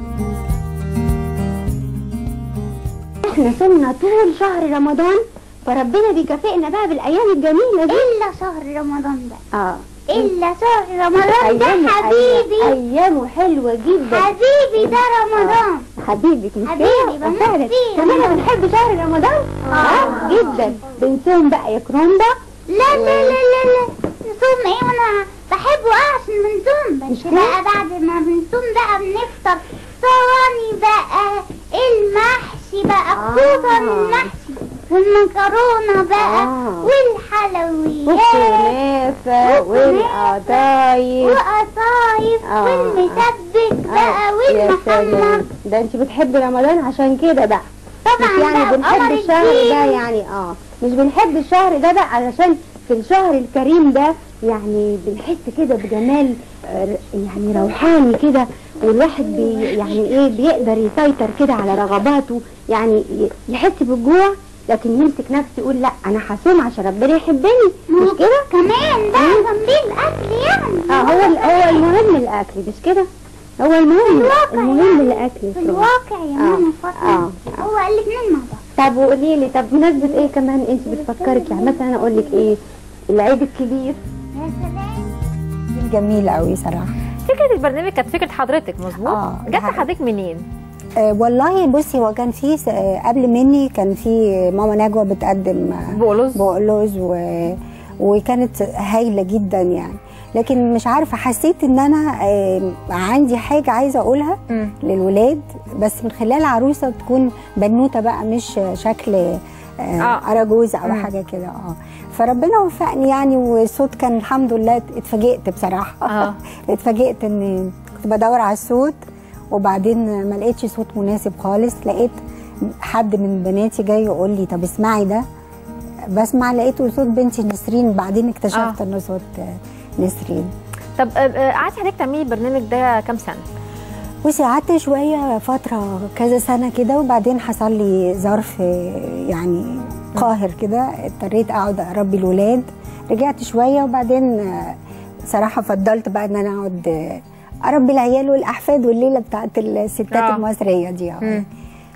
احنا صمنا طول شهر رمضان فربنا بيكافئنا بقى بالايام الجميله دي الا شهر رمضان ده اه الا شهر رمضان ده أيام- حبيبي ايامه حلوه جدا حبيبي ده رمضان حبيبك مش حبيبي كده؟ بموت فعلا. فيه. كمان انا بنحب شهر رمضان اه جدا بنصوم بقى يا كرومبا لا لا لا لا لا نصوم ايه وانا بحبه اه عشان بنصوم بس بقى بعد ما بنصوم بقى بنفطر صواني بقى المحشي بقى خصوصا المحشي والمكرونة بقى آه. والحلويات والكنافه والكنافة والقطايف وقطايف آه. والمسبك بقى يا والمحمر سلام ده انت بتحبي رمضان عشان كده بقى طبعا مش يعني بقى بنحب قمر الشهر الدين. ده يعني اه مش بنحب الشهر ده بقى علشان في الشهر الكريم ده يعني بنحس كده بجمال آه، يعني روحاني كده والواحد بي يعني ايه بيقدر يسيطر كده على رغباته يعني ي- يحس بالجوع لكن يمسك نفسه يقول لا انا هصوم عشان ربنا يحبني مش كده كمان بقى جنبيه الاكل يعني اه هو ال- هو المهم الاكل مش كده هو المهم المهم الاكل في الواقع يا ماما فاطمه اه هو الاثنين مع بعض طب وقولي لي طب بمناسبة ايه كمان انت بتفكرك يعني مثلا انا اقول لك ايه العيد الكبير يا سلام جميل قوي صراحه فكره البرنامج كانت فكره حضرتك مظبوط آه، جت لحضرتك منين آه والله بصي هو كان في س- آه قبل مني كان في ماما نجوى بتقدم آه، بقلوز بقلوز و... وكانت هايله جدا يعني لكن مش عارفه حسيت ان انا آه عندي حاجه عايزه اقولها مم. للولاد بس من خلال عروسه تكون بنوته بقى مش شكل آه آه. اراجوز او مم. حاجه كده اه فربنا وفقني يعني والصوت كان الحمد لله اتفاجئت بصراحه اه اتفاجئت ان كنت بدور على الصوت وبعدين ما لقيتش صوت مناسب خالص لقيت حد من بناتي جاي يقول لي طب اسمعي ده بسمع لقيته صوت بنتي نسرين بعدين اكتشفت آه. انه صوت آه، نسرين طب آه، آه، قعدتي حضرتك تعملي البرنامج ده كام سنه بصي قعدت شويه فتره كذا سنه كده وبعدين حصل لي ظرف آه، يعني قاهر كده اضطريت اقعد اربي الولاد رجعت شويه وبعدين آه، صراحه فضلت بقى ان انا اقعد آه، اربي العيال والاحفاد والليله بتاعت الستات آه. المصريه دي آه. مم.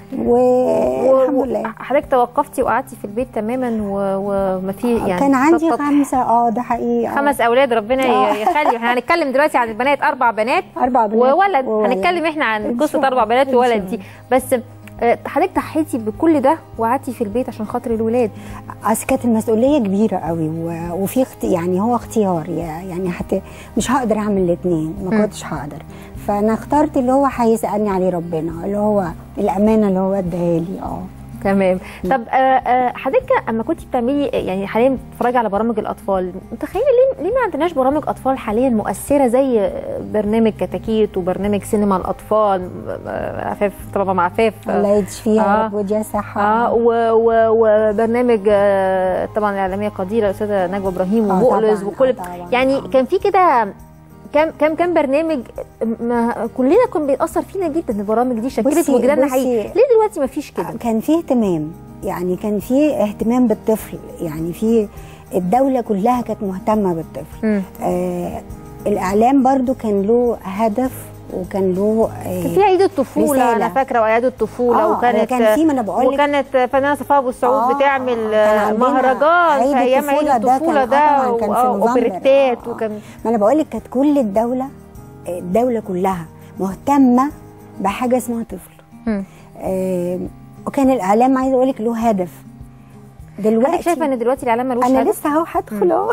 والحمد لله حضرتك توقفتي وقعدتي في البيت تماما و- وما في يعني كان عندي سطح. خمسه اه ده حقيقي آه. خمس اولاد ربنا آه. ي- يخلي احنا هنتكلم دلوقتي عن البنات اربع بنات اربع بنات وولد وولد. هنتكلم احنا عن إن قصه شاء اربع الله. بنات إن شاء وولد دي بس آه، حضرتك ضحيتي بكل ده وقعدتي في البيت عشان خاطر الولاد اصل كانت المسؤوليه كبيره قوي و- وفي اخت... يعني هو اختيار يا- يعني حتى مش هقدر اعمل الاثنين ما مم. كنتش هقدر فانا اخترت اللي هو هيسالني عليه ربنا اللي هو الامانه اللي هو اداها لي اه تمام طب آه، آه، حضرتك اما كنت بتعملي يعني حاليا بتتفرجي على برامج الاطفال متخيله ليه ليه ما عندناش برامج اطفال حاليا مؤثره زي برنامج كتاكيت وبرنامج سينما الاطفال آه، عفاف طبعا مع عفاف الله يشفيها آه. يا رب ويديها صحه اه و- و- وبرنامج آه، طبعا الاعلاميه قديره الاستاذه نجوى ابراهيم آه ومؤلز طبعاً، وكل آه طبعاً، يعني كان في كده كام كام كام برنامج ما كلنا كان بيأثر فينا جدا البرامج دي شكلت بصي- وجداننا بصي- حقيقي ليه دلوقتي ما فيش كده كان فيه اهتمام يعني كان فيه اهتمام بالطفل يعني في الدوله كلها كانت مهتمه بالطفل مم. آه الاعلام برضو كان له هدف وكان له آه كان في عيد الطفوله رسالة. انا فاكره واعياد الطفوله آه، وكانت كان في- ما أنا بقول لك- وكانت فنانه صفاء ابو السعود آه، بتعمل كان عندنا مهرجان عيد في ايام عيد الطفولة ده الطفوله كان- ده آه طبعاً كان في و- نوفمبر. اوبريتات آه، آه. وكان ما انا بقول لك كانت كل الدوله الدوله كلها مهتمه بحاجه اسمها طفل مم. آه وكان الاعلام عايزه اقول لك له هدف دلوقتي حضرتك شايفه ان دلوقتي الاعلام ملوش انا هدف؟ لسه اهو هدخل اهو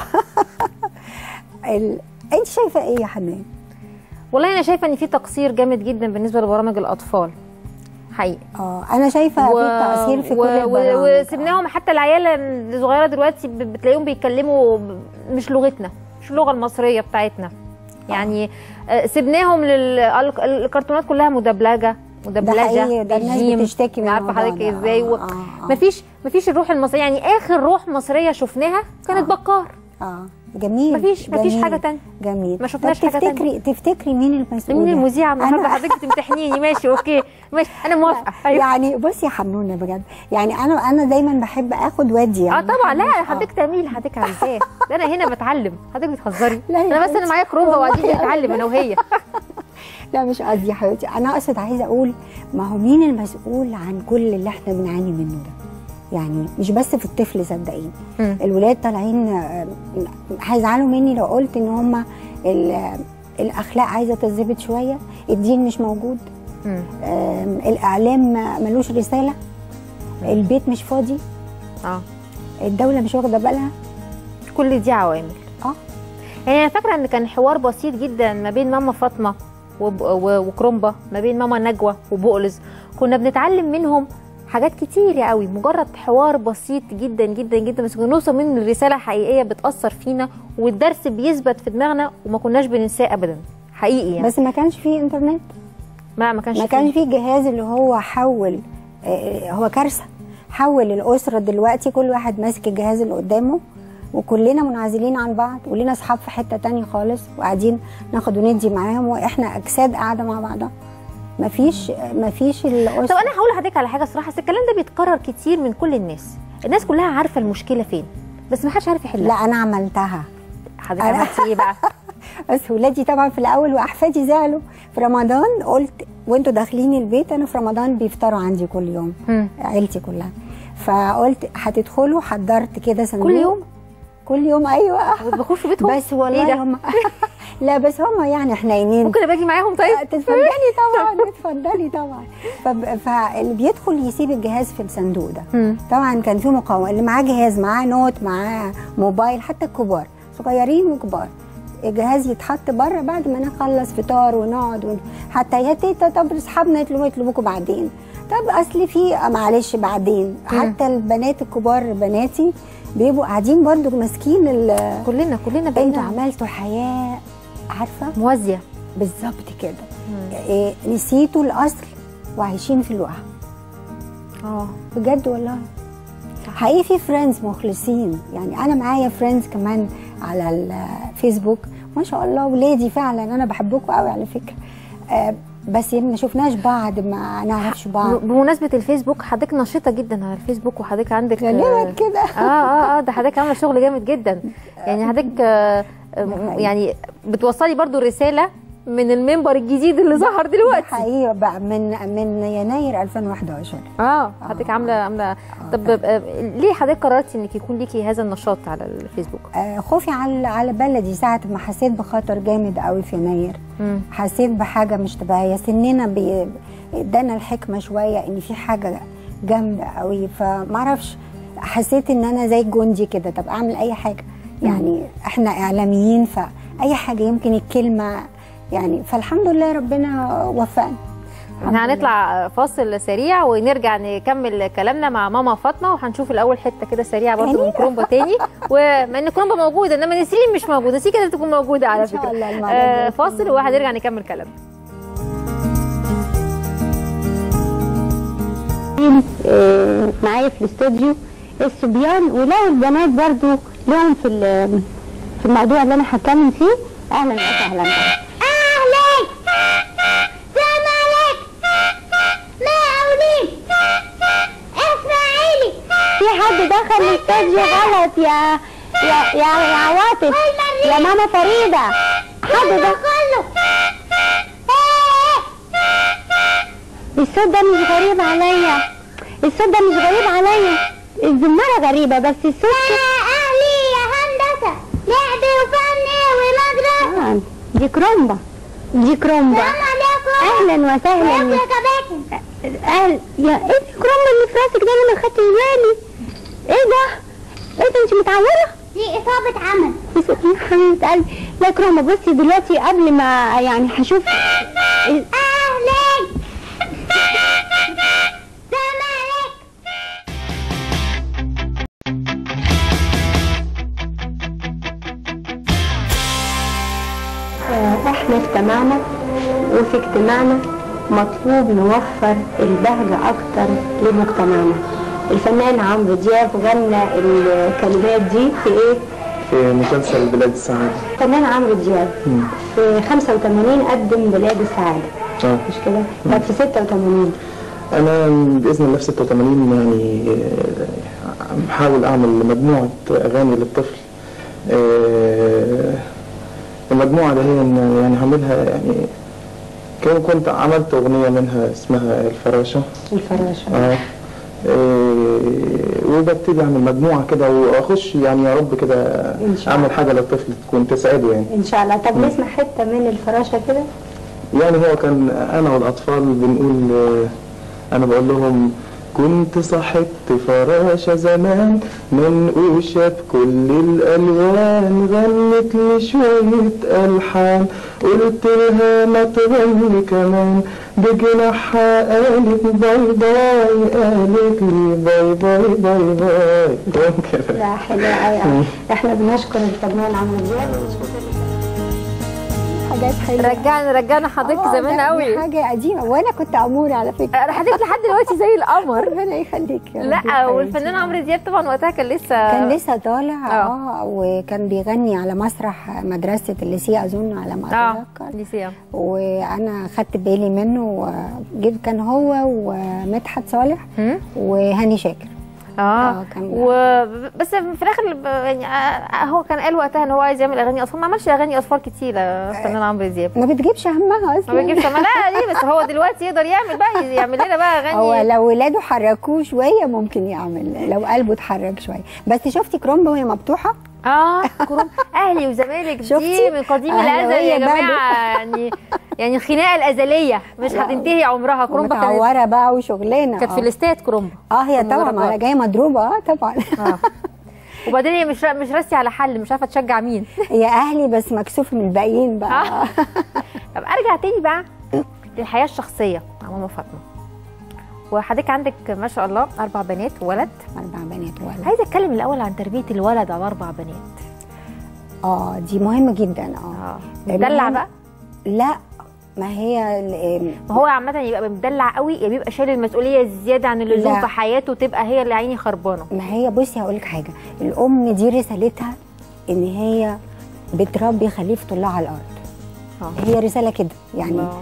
ال- انت شايفه ايه يا حنان والله انا شايفه ان في تقصير جامد جدا بالنسبه لبرامج الاطفال حقيقي اه انا شايفه في تاثير في كل البرامج وسبناهم حتى العيال الصغيره دلوقتي ب- بتلاقيهم بيتكلموا ب- مش لغتنا مش اللغه المصريه بتاعتنا يعني آه، سبناهم للكرتونات كلها مدبلجه مدبلجه حقيقي، ده الناس بالجيم. بتشتكي من عارفه الموضوع حضرتك ده. ازاي و... آه، مفيش مفيش الروح المصريه يعني اخر روح مصريه شفناها كانت بكار اه جميل مفيش مفيش جميل. حاجه تانية جميل ما شفناش طب حاجة تانية. تفتكري تفتكري مين المسؤول مين يعني؟ المذيعه النهارده أنا- حضرتك بتمتحنيني ماشي اوكي ماشي انا موافقه أيوة. يعني بصي يا حنونه بجد يعني انا انا دايما بحب اخد وادي اه يعني طبعا لا آه. حضرتك تعملي اللي حضرتك عايزاه ده انا هنا بتعلم حضرتك بتهزري لا يا انا بس انا حبيبتي. معايا كرومبا والله وقاعدين أبداً. بنتعلم انا وهي لا مش قصدي يا حبيبتي انا اقصد عايزه اقول ما هو مين المسؤول عن كل اللي احنا بنعاني منه ده يعني مش بس في الطفل صدقيني مم. الولاد طالعين آه، هيزعلوا مني لو قلت ان هم الاخلاق عايزه تظبط شويه الدين مش موجود مم. آم، الاعلام ما- ملوش رساله البيت مش فاضي اه الدوله مش واخده بالها كل دي عوامل اه يعني انا فاكره ان كان حوار بسيط جدا ما بين ماما فاطمه وب- و- وكرومبا ما بين ماما نجوى وبقلز كنا بنتعلم منهم حاجات كتير قوي مجرد حوار بسيط جدا جدا جدا بس كنا نوصل منه لرساله حقيقيه بتاثر فينا والدرس بيثبت في دماغنا وما كناش بننساه ابدا حقيقي يعني بس ما كانش فيه انترنت ما ما كانش ما كانش فيه جهاز اللي هو حول آه، هو كارثه حول الاسره دلوقتي كل واحد ماسك الجهاز اللي قدامه وكلنا منعزلين عن بعض ولينا اصحاب في حته تانية خالص وقاعدين ناخد وندي معاهم واحنا اجساد قاعده مع بعضها مفيش مفيش الاسره طب انا هقول لحضرتك على حاجه صراحه بس الكلام ده بيتكرر كتير من كل الناس الناس كلها عارفه المشكله فين بس ما حدش عارف يحلها لا انا عملتها حضرتك أنا- عملتي ايه بقى بس ولادي طبعا في الاول واحفادي زعلوا في رمضان قلت وانتوا داخلين البيت انا في رمضان بيفطروا عندي كل يوم مم. عيلتي كلها فقلت هتدخلوا حضرت كده صندوق كل يوم؟ كل يوم ايوه بخش بيتهم بس والله إيه ده؟ هم لا بس هم يعني حنينين ممكن ابقى اجي معاهم طيب تتفضلي طبعا تتفضلي طبعا فب- فاللي بيدخل يسيب الجهاز في الصندوق ده مم. طبعا كان في مقاومه اللي معاه جهاز معاه نوت معاه موبايل حتى الكبار صغيرين وكبار الجهاز يتحط بره بعد ما نخلص فطار ونقعد ون... حتى يا تيتا طب اصحابنا يطلبوا يطلبوكوا بعدين طب اصل في آه معلش بعدين حتى البنات الكبار بناتي بيبقوا قاعدين برضو ماسكين ال... كلنا كلنا انتوا بقينا عملتوا حياه عارفه موازيه بالظبط كده إيه نسيتوا الاصل وعايشين في الوهم اه بجد والله حقيقي في فريندز مخلصين يعني انا معايا فريندز كمان على الفيسبوك ما شاء الله ولادي فعلا انا بحبكم قوي على فكره آه بس ما شفناش بعض ما نعرفش بعض بمناسبه الفيسبوك حضرتك نشيطه جدا على الفيسبوك وحضرتك عندك غالبا كده اه اه اه ده حضرتك عامله شغل جامد جدا يعني حضرتك آه آه، يعني بتوصلي برضو رساله من المنبر الجديد اللي ظهر دلوقتي حقيقي بقى من من يناير 2011 اه حضرتك عامله عامله طب آه، ليه حضرتك قررتي انك يكون ليكي هذا النشاط على الفيسبوك آه، خوفي على على بلدي ساعة ما حسيت بخطر جامد قوي في يناير مم. حسيت بحاجة مش طبيعية سننا بي- ادانا الحكمة شوية ان في حاجة جامدة قوي فمعرفش حسيت ان انا زي جندي كده طب اعمل اي حاجة يعني احنا اعلاميين فاي حاجة يمكن الكلمة يعني فالحمد لله ربنا وفقنا احنا هنطلع فاصل سريع ونرجع نكمل كلامنا مع ماما فاطمه وهنشوف الاول حته كده سريعه برضه من كرومبا تاني وما ان كرومبا موجوده انما نسرين مش موجوده نسرين كده تكون موجوده على إن شاء فكره الله المرة آه الجاية فاصل وهنرجع نكمل كلامنا آه، معايا في الاستوديو الصبيان ولو البنات برضو لهم في ال- في الموضوع اللي انا هتكلم فيه اهلا وسهلا أهلك زمالك مقاولين إسماعيلي في حد دخل الاستوديو غلط يا يا يا يا عواطف يا ماما فريده حد دخل الصوت ده مش غريب عليا الصوت ده مش غريب عليا الزمارة غريبة بس الصوت أهلي يا هندسة لعب وفن ومدرسة آه، دي كرومبا دي كرومبا السلام عليكم اهلا وسهلا وياكم يا كباتن اهل يا ايه الكرومبا اللي في راسك ده انا ما خدتش بالي ايه ده ايه ده انت متعوره دي إصابة عمل يا حبيبه قلبي لا كرومبا بصي دلوقتي قبل ما يعني هشوف أهلك زمالك آه، احنا اجتمعنا وفي اجتماعنا مطلوب نوفر البهجة اكتر لمجتمعنا الفنان عمرو دياب غنى الكلمات دي في ايه؟ في مسلسل بلاد السعادة الفنان عمرو دياب في 85 قدم بلاد السعادة اه مش كده؟ طب في 86 أنا بإذن الله في 86 يعني آه، بحاول أعمل مجموعة أغاني للطفل آه، المجموعة دي هي إن يعني هعملها يعني كان كنت عملت أغنية منها اسمها الفراشة الفراشة اه إيه، وببتدي اعمل مجموعه كده واخش يعني يا رب كده إن شاء اعمل حاجه للطفل تكون تسعده يعني ان شاء الله طب نسمع حتة من الفراشة كده يعني هو كان انا والاطفال بنقول آه، انا بقول لهم كنت صاحبت فراشة زمان منقوشة بكل الألوان غنت لي شوية ألحان قلت لها ما تغني كمان بجناحها قالت باي باي قالت لي باي باي باي باي كده لا حلو قوي احنا بنشكر الفنان عمرو دياب حاجات حلوه رجعنا رجعنا حضرتك آه، زمان لا، دي قوي حاجة قديمة وانا كنت امورة على فكرة انا حضرتك لحد دلوقتي زي القمر ربنا يخليك يا رب لا يخليك. والفنان عمرو دياب طبعا وقتها كان لسه كان لسه طالع آه. اه وكان بيغني على مسرح مدرسة الليسيه اظن على ما اه اتذكر ليسيا وانا خدت بالي منه وجيت كان هو ومدحت صالح وهاني شاكر اه كان و... بس في الاخر ب- يعني آه، هو كان قال وقتها ان هو عايز يعمل اغاني اطفال ما عملش اغاني اطفال كتير آه، الفنان عمرو دياب ما بتجيبش همها اصلا ما بيجيبش ما لا ليه بس هو دلوقتي يقدر يعمل بقى يعمل لنا بقى اغاني هو لو ولاده حركوه شويه ممكن يعمل لو قلبه اتحرك شويه بس شفتي كرومبا وهي مفتوحه اه كروم اهلي وزمالك دي شفتي؟ من قديم أهلاوية الازل يا بقى جماعه يعني يعني الخناقه الازليه مش لا. هتنتهي عمرها كرومبا كانت متعوره بقى وشغلانه كانت في آه. الاستاد كرومبا اه هي في طبعا المدرجات. انا جايه مضروبه اه طبعا اه وبعدين هي مش مش راسي على حل مش عارفه تشجع مين هي اهلي بس مكسوفه من الباقيين بقى طب ارجع تاني بقى للحياه الشخصيه مع ماما فاطمه وحضرتك عندك ما شاء الله اربع بنات وولد اربع بنات وولد عايزه اتكلم الاول عن تربيه الولد على اربع بنات اه دي مهمه جدا اه مدلع بقى لا ما هي ال- ما هو عامه يبقى مدلع قوي يا بيبقى شايل المسؤوليه زياده عن اللزوم لا. في حياته تبقى هي اللي عيني خربانه ما هي بصي هقول لك حاجه الام دي رسالتها ان هي بتربي خليفه الله على الارض آه. هي رساله كده يعني آه.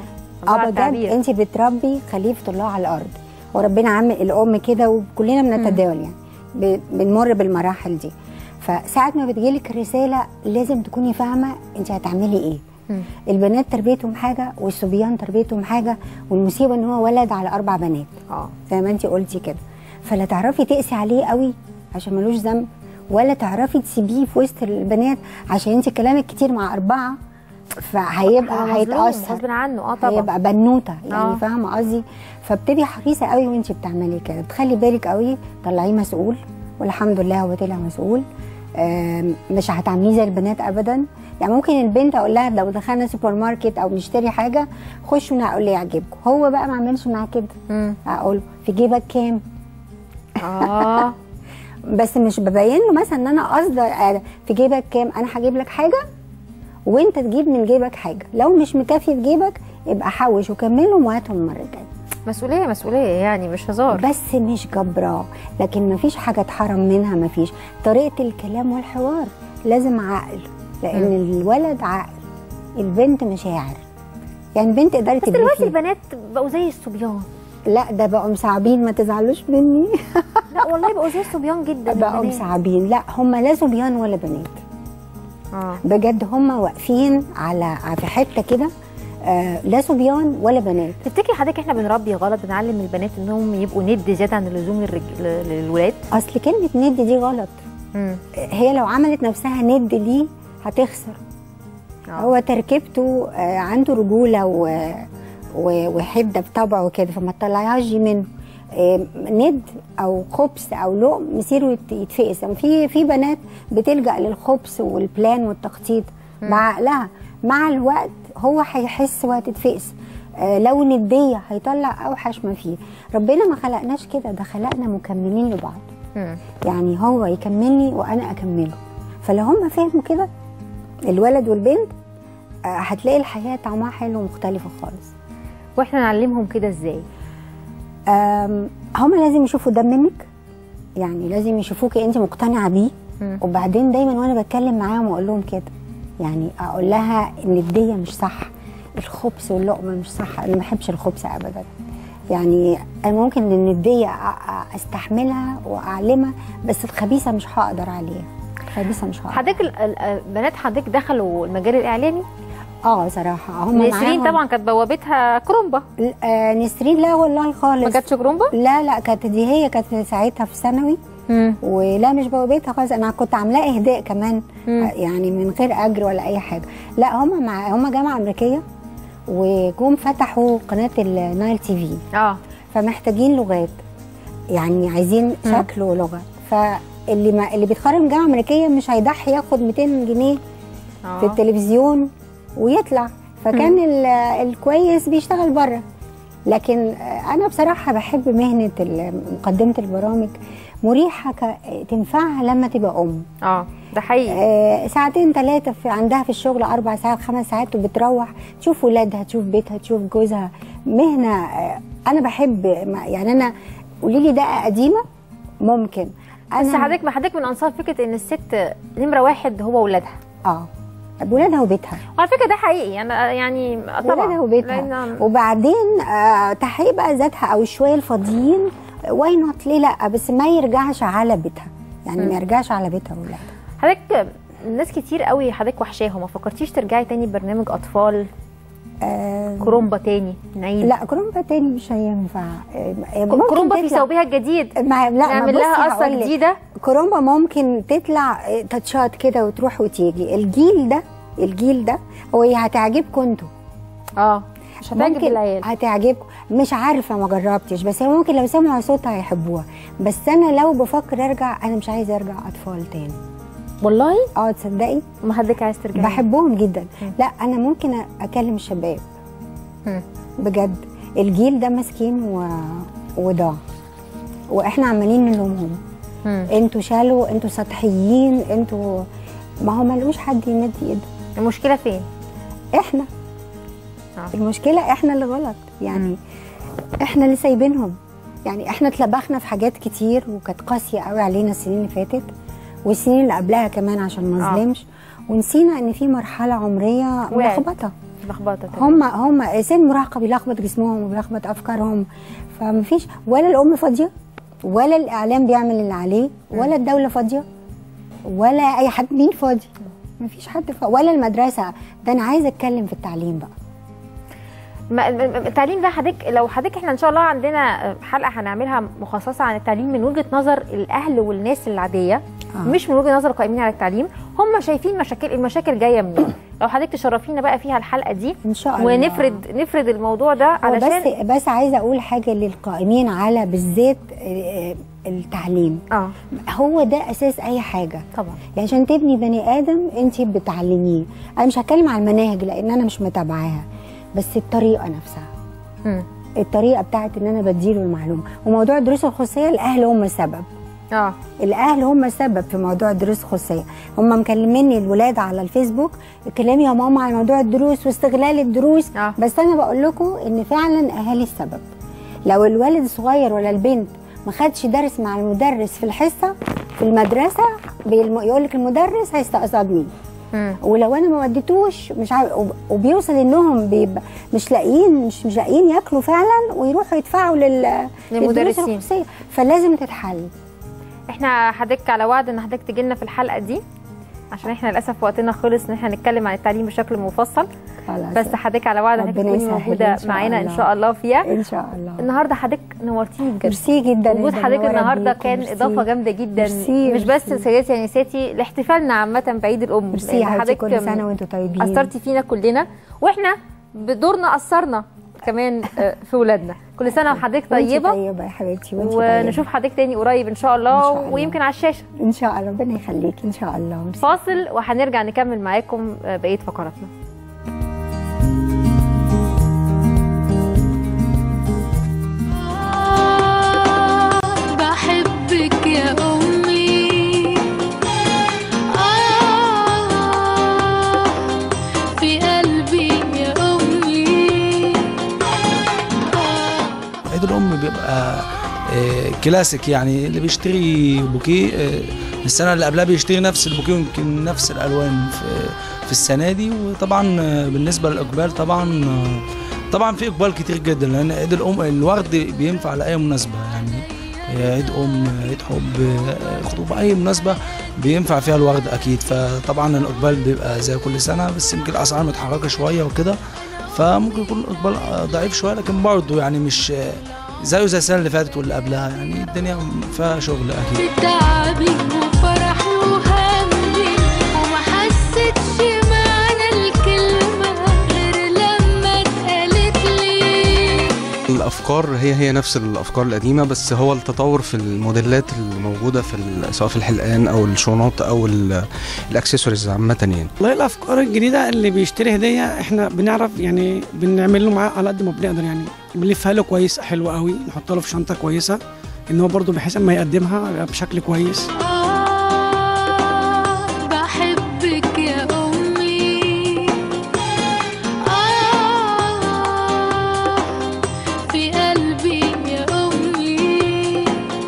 الله على اه بجد التعبير. انت بتربي خليفه الله على الارض وربنا عامل الام كده وكلنا بنتداول يعني ب- بنمر بالمراحل دي فساعة ما بتجيلك الرسالة لازم تكوني فاهمة انت هتعملي ايه البنات تربيتهم حاجة والصبيان تربيتهم حاجة والمصيبة ان هو ولد على أربع بنات اه زي ما انت قلتي كده فلا تعرفي تقسي عليه قوي عشان ملوش ذنب ولا تعرفي تسيبيه في وسط البنات عشان انت كلامك كتير مع أربعة هو فهيبقى مظلوم هيتأثر غصب عنه اه طبعا هيبقى بنوته يعني آه. فاهمه قصدي فبتبقي حريصه قوي وانت بتعملي كده بتخلي بالك قوي طلعيه مسؤول والحمد لله هو طلع مسؤول آم، مش هتعمليه زي البنات ابدا يعني ممكن البنت اقول لها لو دخلنا سوبر ماركت او نشتري حاجه خشوا انا اقول لي يعجبكم هو بقى ما عملش معاه كده اقول في جيبك كام اه بس مش ببين له مثلا ان انا قصدي آه، في جيبك كام انا هجيب لك حاجه وانت تجيب من جيبك حاجه لو مش مكفي في جيبك يبقى حوش وكملهم وهاتهم المره الجايه مسؤوليه مسؤوليه يعني مش هزار بس مش جبراه لكن مفيش حاجه اتحرم منها مفيش طريقه الكلام والحوار لازم عقل لان مم. الولد عقل البنت مشاعر يعني البنت تقدري بس تبقي دلوقتي فيه. البنات بقوا زي الصبيان لا ده بقوا مصعبين ما تزعلوش مني لا والله بقوا زي الصبيان جدا بقوا البنات. مصعبين لا هم لا صبيان ولا بنات اه بجد هم واقفين على في حته كده آه لا صبيان ولا بنات تفتكري حضرتك احنا بنربي غلط بنعلم البنات انهم يبقوا ند زياده عن اللزوم للرج... ل- للولاد اصل كلمه ند دي غلط مم. هي لو عملت نفسها ند دي هتخسر هو تركيبته آه، عنده رجوله و... و... وحده بطبعه كده فما تطلعيهاش دي منه آه، ند او خبز او لقم مصيره يت- يتفقس يعني في في بنات بتلجا للخبز والبلان والتخطيط بعقلها مع الوقت هو هيحس وهتتفقس آه، لو نديه هيطلع اوحش ما فيه ربنا ما خلقناش كده ده خلقنا مكملين لبعض مم. يعني هو يكملني وانا اكمله فلو هم فهموا كده الولد والبنت آه، هتلاقي الحياه طعمها حلو ومختلفه خالص واحنا نعلمهم كده ازاي آم، هم لازم يشوفوا ده منك يعني لازم يشوفوكي انت مقتنعه بيه مم. وبعدين دايما وانا بتكلم معاهم اقول لهم كده يعني اقول لها ان الديه مش صح الخبز واللقمه مش صح انا ما بحبش الخبز ابدا يعني انا ممكن ان الديه أ- أ- استحملها واعلمها بس الخبيثه مش هقدر عليها الخبيثه مش هقدر حضرتك ال- ال- بنات حضرتك دخلوا المجال الاعلامي اه صراحه هم نسرين معاهم- طبعا كانت بوابتها كرومبا آه نسرين لا والله خالص ما كانتش كرومبا لا لا كانت دي هي كانت ساعتها في ثانوي ولا مش بوابتها خالص انا كنت عاملاه اهداء كمان مم. يعني من غير اجر ولا اي حاجه لا هم مع هم جامعه امريكيه وجم فتحوا قناه النايل تي في اه فمحتاجين لغات يعني عايزين شكل ولغه فاللي ما اللي بيتخرج من جامعه امريكيه مش هيضحي ياخد 200 جنيه آه. في التلفزيون ويطلع فكان ال- الكويس بيشتغل بره لكن آه، انا بصراحه بحب مهنه ال- مقدمه البرامج مريحه ك... تنفعها لما تبقى ام اه ده حقيقي آه ساعتين ثلاثه في عندها في الشغل اربع ساعات خمس ساعات وبتروح تشوف ولادها تشوف بيتها تشوف جوزها مهنه آه انا بحب ما- يعني انا قولي لي دقه قديمه ممكن بس حضرتك ما حضرتك من انصار فكره ان الست نمره واحد هو ولادها اه ولادها وبيتها وعلى فكره ده حقيقي انا يعني طبعا ولادها وبيتها لأن- وبعدين آه تحقيق بقى ذاتها او شويه الفاضيين واي نوت ليه لا بس ما يرجعش على بيتها يعني مم. ما يرجعش على بيتها وولادها حضرتك ناس كتير قوي حضرتك وحشاهم ما فكرتيش ترجعي تاني برنامج اطفال آه كرومبا تاني نعيد لا كرومبا تاني مش هينفع آه، ممكن كرومبا في تطلع- ثوبها الجديد ما لا نعمل ما لها بصي قصه هقولك، جديده كرومبا ممكن تطلع آه، تاتشات كده وتروح وتيجي الجيل ده الجيل ده هو هي هتعجبكم انتوا اه مش هتعجب ممكن العيال هتعجبكم مش عارفه ما جربتش بس هي ممكن لو سمعوا صوتها هيحبوها بس انا لو بفكر ارجع انا مش عايزه ارجع اطفال تاني والله اه تصدقي ما حضرتك عايز ترجعي بحبهم جدا لا انا ممكن اكلم الشباب مم. بجد الجيل ده مسكين و... وضاع واحنا عمالين نلومهم مم. انتوا شالوا انتوا سطحيين انتوا ما هو ملقوش حد يمد ايده المشكله فين احنا آه. المشكله احنا اللي غلط يعني احنا اللي سايبينهم يعني احنا اتلبخنا في حاجات كتير وكانت قاسيه قوي علينا السنين اللي فاتت والسنين اللي قبلها كمان عشان ما آه. نظلمش ونسينا ان في مرحله عمريه وقعت. ملخبطه لخبطه هم هم سن المراهقه بيلخبط جسمهم وبيلخبط افكارهم فمفيش ولا الام فاضيه ولا الاعلام بيعمل اللي عليه ولا الدوله فاضيه ولا اي حد مين فاضي مفيش حد فاضي ولا المدرسه ده انا عايزه اتكلم في التعليم بقى ما- م- م- التعليم ده حضرتك لو حضرتك احنا ان شاء الله عندنا حلقه هنعملها مخصصه عن التعليم من وجهه نظر الاهل والناس العاديه آه. مش من وجهه نظر القائمين على التعليم هم شايفين مشاكل المشاكل جايه منين لو حضرتك تشرفينا بقى فيها الحلقه دي ان شاء الله ونفرد نفرد الموضوع ده هو علشان بس بس عايزه اقول حاجه للقائمين على بالذات آه، التعليم اه هو ده اساس اي حاجه طبعا يعني عشان تبني بني ادم انت بتعلميه انا مش هتكلم عن المناهج لان انا مش متابعاها بس الطريقه نفسها مم. الطريقه بتاعت ان انا بديله المعلومه وموضوع الدروس الخصوصيه الاهل هم السبب اه الاهل هم السبب في موضوع الدروس الخصوصيه هم مكلميني الولاد على الفيسبوك كلامي يا ماما عن موضوع الدروس واستغلال الدروس آه. بس انا بقول لكم ان فعلا اهالي السبب لو الولد الصغير ولا البنت ما خدش درس مع المدرس في الحصه في المدرسه يقول لك المدرس هيستقصدني مم. ولو انا ما وديتوش مش عارف وب- وبيوصل انهم بيبقى مش لاقيين مش مش لاقيين ياكلوا فعلا ويروحوا يدفعوا لل للدروس للمدرسين. الخصوصية. فلازم تتحل احنا حضرتك على وعد ان حضرتك تجي لنا في الحلقه دي عشان احنا للاسف وقتنا خلص ان احنا نتكلم عن التعليم بشكل مفصل خلاص. بس حضرتك على وعد حضرتك ربنا تكوني يسهل موجوده إن شاء معانا ان الله. شاء الله فيها ان شاء الله النهارده حضرتك نورتيني بجد ميرسي جدا وجود جدا، حضرتك منورة النهارده بيكم. كان ميرسي. اضافه جامده جدا ميرسي، مش بس ميرسي. سيداتي يا نساتي لاحتفالنا عامه بعيد الام ميرسي يا حبيبتي كل سنه وانتم طيبين اثرتي فينا كلنا واحنا بدورنا اثرنا كمان آه، في ولادنا كل سنه وحضرتك وانتي طيبه طيبه يا حبيبتي وانتي ونشوف حضرتك تاني قريب ان شاء الله, إن شاء الله. ويمكن على الشاشه طيبة. ان شاء الله ربنا يخليكي ان شاء الله ميرسي. فاصل وهنرجع نكمل معاكم آه، بقيه فقراتنا بحبك يا أمي آه في قلبي يا أمي عيد الام بيبقى آه، كلاسيك يعني اللي بيشتري بوكيه آه، السنه اللي قبلها بيشتري نفس البوكيه ويمكن نفس الالوان في في السنه دي وطبعا آه، بالنسبه للاقبال طبعا آه، طبعا في اقبال كتير جدا لان عيد الام الورد بينفع لاي مناسبه يعني آه، عيد ام عيد حب آه، خطوبه اي مناسبه بينفع فيها الورد اكيد فطبعا الاقبال بيبقى زي كل سنه بس يمكن الاسعار متحركه شويه وكده فممكن يكون الاقبال آه، ضعيف شويه لكن برضه يعني مش آه، زيه زي السنه اللي فاتت واللي قبلها يعني الدنيا فيها شغل اكيد تعبي وفرحي وهمي وما حسيتش معنى الكلمة غير لما اتقالت لي الافكار هي هي نفس الافكار القديمه بس هو التطور في الموديلات الموجوده في ال- سواء في الحلقان او الشنط او ال- الاكسسوارز عامه يعني والله الافكار الجديده اللي بيشتري هديه احنا بنعرف يعني بنعمل له معاه على قد ما بنقدر يعني بنلفها له كويس حلو قوي نحط له في شنطه كويسه ان هو برضه بحيث اما يقدمها بشكل كويس بحبك يا أمي آه في قلبي يا أمي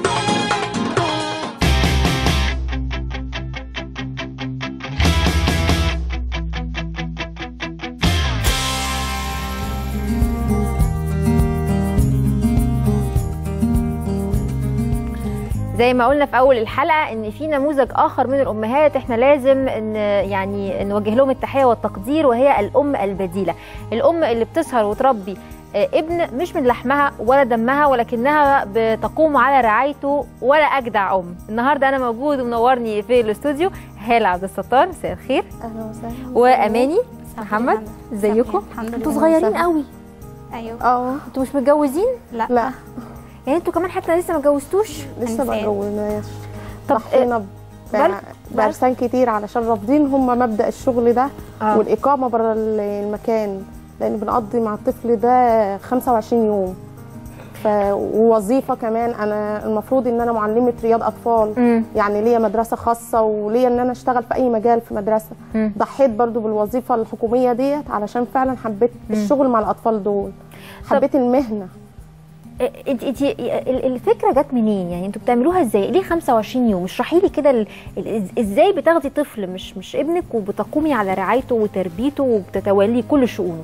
زي ما قلنا في اول الحلقه ان في نموذج اخر من الامهات احنا لازم ان يعني نوجه لهم التحيه والتقدير وهي الام البديله الام اللي بتسهر وتربي آه، ابن مش من لحمها ولا دمها ولكنها بتقوم على رعايته ولا اجدع ام النهارده انا موجود ومنورني في الاستوديو هاله عبد الستار مساء الخير اهلا وسهلا واماني محمد ازيكم الحمد لله انتوا صغيرين وسهلا. قوي ايوه اه انتوا مش متجوزين لا لا يعني انتوا كمان حتى لسه ما اتجوزتوش لسه ما اتجوزناش طب ضحينا ب- بل- بعرسان كتير علشان رافضين هم مبدا الشغل ده آه. والاقامه بره المكان لان بنقضي مع الطفل ده 25 يوم ف... ووظيفه كمان انا المفروض ان انا معلمه رياض اطفال مم. يعني ليا مدرسه خاصه وليا ان انا اشتغل في اي مجال في مدرسه مم. ضحيت برضو بالوظيفه الحكوميه ديت علشان فعلا حبيت الشغل مع الاطفال دول حبيت المهنه انت انت ال- الفكره جت منين يعني انتوا بتعملوها ازاي ليه 25 يوم اشرحي لي كده ال- ال- ازاي بتاخدي طفل مش مش ابنك وبتقومي على رعايته وتربيته وبتتولي كل شؤونه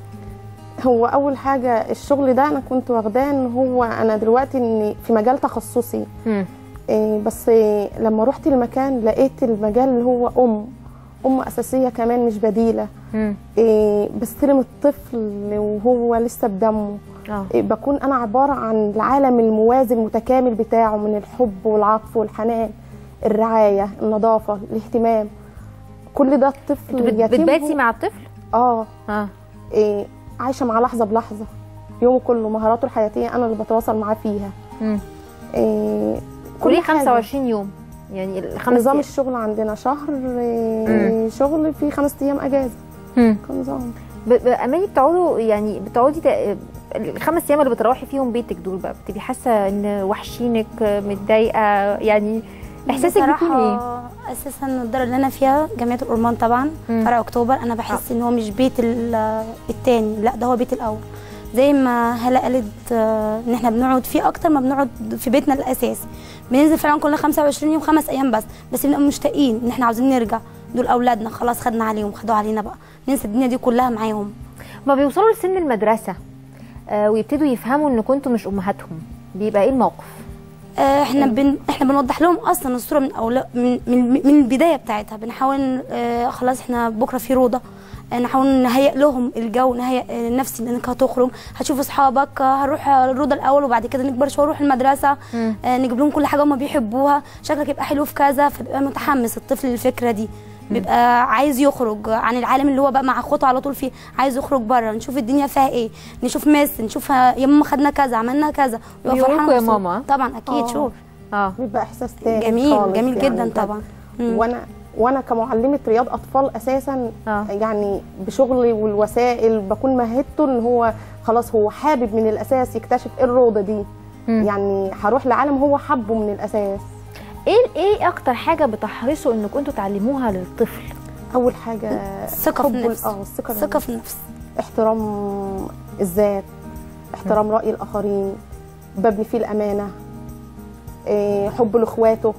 هو اول حاجه الشغل ده انا كنت واخداه ان هو انا دلوقتي ان في مجال تخصصي إيه بس إيه لما رحت المكان لقيت المجال اللي هو ام ام اساسيه كمان مش بديله إيه بستلم الطفل وهو لسه بدمه اه إيه بكون انا عباره عن العالم الموازي المتكامل بتاعه من الحب والعطف والحنان الرعايه النظافه الاهتمام كل ده الطفل انتوا بت- يتيم بتباتي هو- مع الطفل اه اه إيه عايشه معاه لحظه بلحظه يومه كله مهاراته الحياتيه انا اللي بتواصل معاه فيها مم. إيه وليه حاجة. 25 يوم يعني الخمس نظام أيام. الشغل عندنا شهر إيه شغل في خمس ايام اجازه مم. كنظام ب- ب- اماني بتقعدوا يعني بتقعدي تق- الخمس ايام اللي بتروحي فيهم بيتك دول بقى بتبقي حاسه ان وحشينك متضايقه يعني احساسك بيكون ايه؟ بصراحة اساسا الدار اللي انا فيها جامعه الأورمان طبعا فرع اكتوبر انا بحس ان هو مش بيت ال- التاني لا ده هو بيت الاول زي ما هلا قالت آه، ان احنا بنقعد فيه اكتر ما بنقعد في بيتنا الاساسي بننزل فعلا كل 25 يوم خمس ايام بس بس بنبقى مشتاقين ان احنا عاوزين نرجع دول اولادنا خلاص خدنا عليهم خدوا علينا بقى ننسى الدنيا دي كلها معاهم ما بيوصلوا لسن المدرسه آه ويبتدوا يفهموا ان كنتوا مش امهاتهم بيبقى ايه الموقف؟ آه، احنا بن... احنا بنوضح لهم اصلا الصوره من أول... من من من البدايه بتاعتها بنحاول آه خلاص احنا بكره في روضه آه، نحاول نهيئ لهم الجو نهيئ آه، النفسي انك هتخرج هتشوف اصحابك آه، هنروح الروضه الاول وبعد كده نكبر شويه نروح المدرسه آه نجيب لهم كل حاجه هم بيحبوها شكلك يبقى حلو في كذا فبيبقى متحمس الطفل للفكره دي بيبقى عايز يخرج عن العالم اللي هو بقى مع اخواته على طول فيه عايز يخرج بره نشوف الدنيا فيها ايه نشوف ميس نشوف ها- يا ماما خدنا كذا عملنا كذا يبقى بيقولوا فرحان لكم يا ومبسوط. ماما؟ طبعا اكيد آه. شوف اه بيبقى احساس تاني جميل خالص جميل يعني جدا بجد. طبعا مم. وانا وانا كمعلمه رياض اطفال اساسا يعني بشغلي والوسائل بكون مهدته ان هو خلاص هو حابب من الاساس يكتشف ايه الروضه دي يعني هروح لعالم هو حبه من الاساس ايه ايه اكتر حاجه بتحرصوا انكم انتوا تعلموها للطفل؟ اول حاجه ثقة في حب النفس. ال- اه الثقه ثقة في النفس احترام الذات احترام راي الاخرين ببني فيه الامانه إيه، حب لاخواته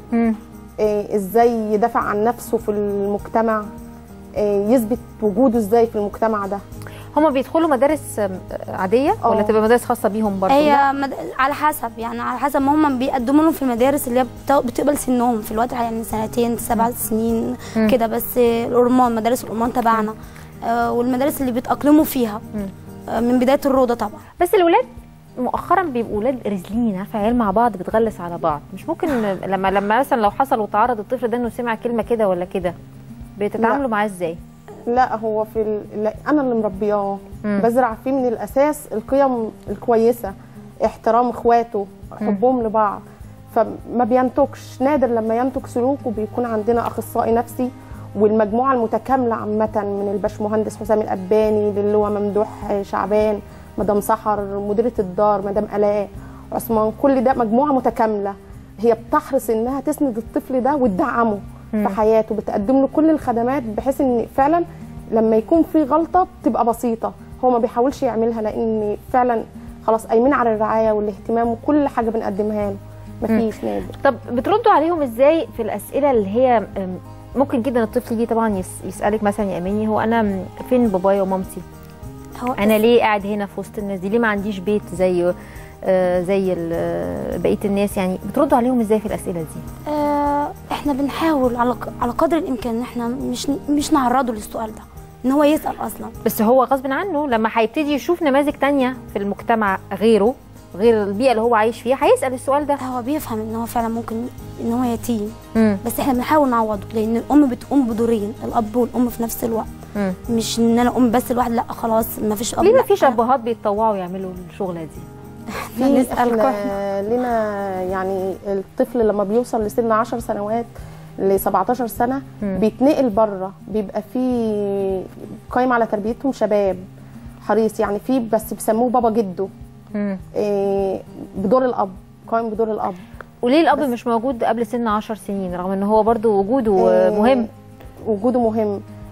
إيه، ازاي يدافع عن نفسه في المجتمع إيه، يثبت وجوده ازاي في المجتمع ده هما بيدخلوا مدارس آم، عاديه ولا آه. تبقى مدارس خاصه بيهم برضه؟ هي مد... على حسب يعني على حسب ما هم بيقدموا لهم في المدارس اللي هي بت... بتقبل سنهم في الوقت يعني سنتين سبع سنين مم. كده بس الأورمان مدارس الأورمان تبعنا آه والمدارس اللي بيتأقلموا فيها آه من بداية الروضة طبعا بس الولاد مؤخرا بيبقوا ولاد رزلين عارفه عيال مع بعض بتغلس على بعض مش ممكن لما لما مثلا لو حصل وتعرض الطفل ده انه سمع كلمه كده ولا كده بتتعاملوا معاه ازاي؟ لا هو في ال... لا انا اللي مربياه مم. بزرع فيه من الاساس القيم الكويسه احترام اخواته حبهم لبعض فما بينتجش نادر لما ينتج سلوكه بيكون عندنا اخصائي نفسي والمجموعه المتكامله عامه من الباشمهندس حسام الاباني للي هو ممدوح شعبان مدام سحر مديره الدار مدام الاء عثمان كل ده مجموعه متكامله هي بتحرص انها تسند الطفل ده وتدعمه مم. في حياته بتقدم له كل الخدمات بحيث ان فعلا لما يكون في غلطه تبقى بسيطه هو ما بيحاولش يعملها لان فعلا خلاص قايمين على الرعايه والاهتمام وكل حاجه بنقدمها له مفيش نادر طب بتردوا عليهم ازاي في الاسئله اللي هي أم، ممكن جدا الطفل يجي طبعا يس- يسالك مثلا يا اماني هو انا م- فين بابايا ومامتي؟ هو انا ليه قاعد هنا في وسط الناس دي؟ ليه ما عنديش بيت زي آه، زي ال- آه، بقيه الناس يعني بتردوا عليهم ازاي في الاسئله دي؟ آه احنا بنحاول على ق- على قدر الامكان ان احنا مش مش نعرضه للسؤال ده ان هو يسال اصلا بس هو غصب عنه لما هيبتدي يشوف نماذج تانية في المجتمع غيره غير البيئه اللي هو عايش فيها هيسال السؤال ده هو بيفهم ان هو فعلا ممكن ان هو يتيم مم. بس احنا بنحاول نعوضه لان الام بتقوم بدورين الاب والام في نفس الوقت مم. مش ان انا ام بس لوحدي لا خلاص ما فيش اب ليه ما لا. فيش ابهات بيتطوعوا يعملوا الشغله دي؟ في نسأل احنا لنا يعني الطفل لما بيوصل لسن 10 سنوات ل 17 سنه مم. بيتنقل بره بيبقى في قايم على تربيتهم شباب حريص يعني في بس بيسموه بابا جده مم. إيه بدور الاب قايم بدور الاب وليه الاب مش موجود قبل سن 10 سنين رغم ان هو برضو وجوده إيه، مهم وجوده مهم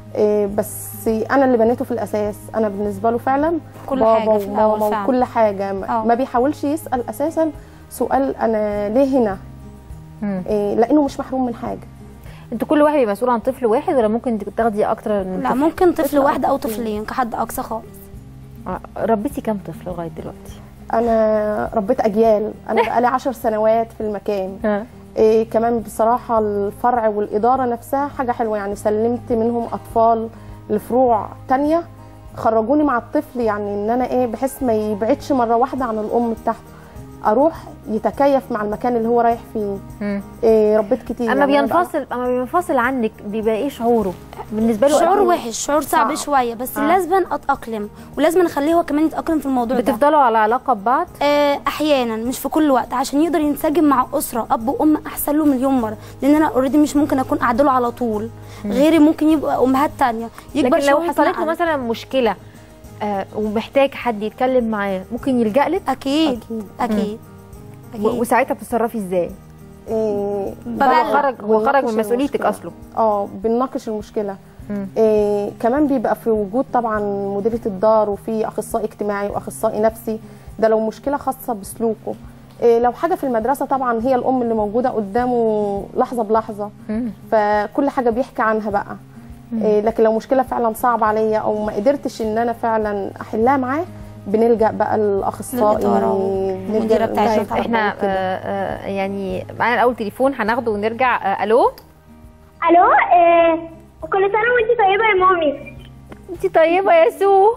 إيه بس انا اللي بنيته في الاساس انا بالنسبه له فعلا كل بابا حاجة في الأول وماما فعلا. وكل حاجه ما- آه. ما بيحاولش يسال اساسا سؤال انا ليه هنا إيه لانه مش محروم من حاجه انتوا كل واحد بيبقى مسؤول عن طفل واحد ولا ممكن تاخدي اكتر من لا طفل؟ ممكن طفل واحد او طفلين كحد اقصى خالص آه، ربيتي كام طفل لغايه دلوقتي انا ربيت اجيال انا بقالي عشر سنوات في المكان إيه كمان بصراحه الفرع والاداره نفسها حاجه حلوه يعني سلمت منهم اطفال لفروع تانية خرجوني مع الطفل يعني ان انا ايه بحيث ما يبعدش مره واحده عن الام بتاعته اروح يتكيف مع المكان اللي هو رايح فيه إيه ربيت كتير اما يعني أنا بقى- بينفصل اما بينفصل عنك بيبقى ايه شعوره بالنسبه له شعور أكيد وحش شعور صعب, صعب. شويه بس آه. آه. لازم اتاقلم ولازم نخليه هو كمان يتاقلم في الموضوع ده بتفضلوا على علاقه ببعض آه احيانا مش في كل وقت عشان يقدر ينسجم مع اسره اب وام احسن له مليون مره لان انا اوريدي مش ممكن اكون قاعده له على طول مم. غيري ممكن يبقى امهات تانية يكبر لكن لو شوية حصلت له يتنقل. مثلا مشكله آه ومحتاج حد يتكلم معاه ممكن يلجأ لك اكيد اكيد و- وساعتها بتتصرفي ازاي إيه بقى هو خرج هو خرج من بنناقش مسؤوليتك المشكلة. اصله اه بنناقش المشكله إيه كمان بيبقى في وجود طبعا مديريه الدار وفي اخصائي اجتماعي واخصائي نفسي ده لو مشكله خاصه بسلوكه إيه لو حاجه في المدرسه طبعا هي الام اللي موجوده قدامه لحظه بلحظه فكل حاجه بيحكي عنها بقى إيه لكن لو مشكله فعلا صعبه عليا او ما قدرتش ان انا فعلا احلها معاه بنلجا بقى الاخصائي للإدارة بنلجأ والمديرة بتاعت للمدير الشرطة. احنا آه آه يعني معانا الاول تليفون هناخده ونرجع آه الو الو آه كل سنه وانت طيبه يا مامي انت طيبه يا سو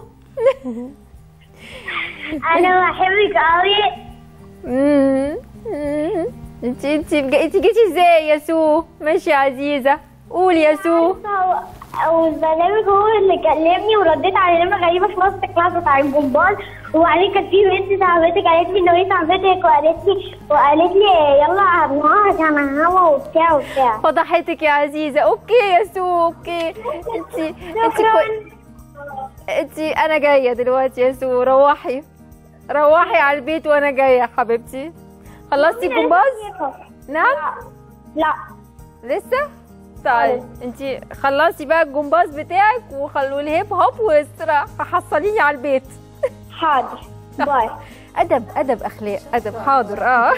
انا بحبك قوي انت انت انت جيتي ازاي يا سو ماشي يا عزيزه قولي يا سو او البرنامج هو اللي كلمني ورديت على نمره غريبه في نص الكلاس بتاع الجمباز وبعدين كانت في بنت صاحبتك قالت لي ان هي صاحبتك وقالت لي وقالت لي يلا هنقعد عشان هوا وبتاع وبتاع فضحتك يا عزيزه اوكي يا سو اوكي انت انت كوي... انت انا جايه دلوقتي يا سو روحي روحي على البيت وانا جايه يا حبيبتي خلصتي الجمباز نعم لا لسه طيب انت خلصتي بقى الجمباز بتاعك وخلوا الهيب هوب واسترا هحصليني على البيت حاضر باي ادب ادب اخلاق ادب حاضر اه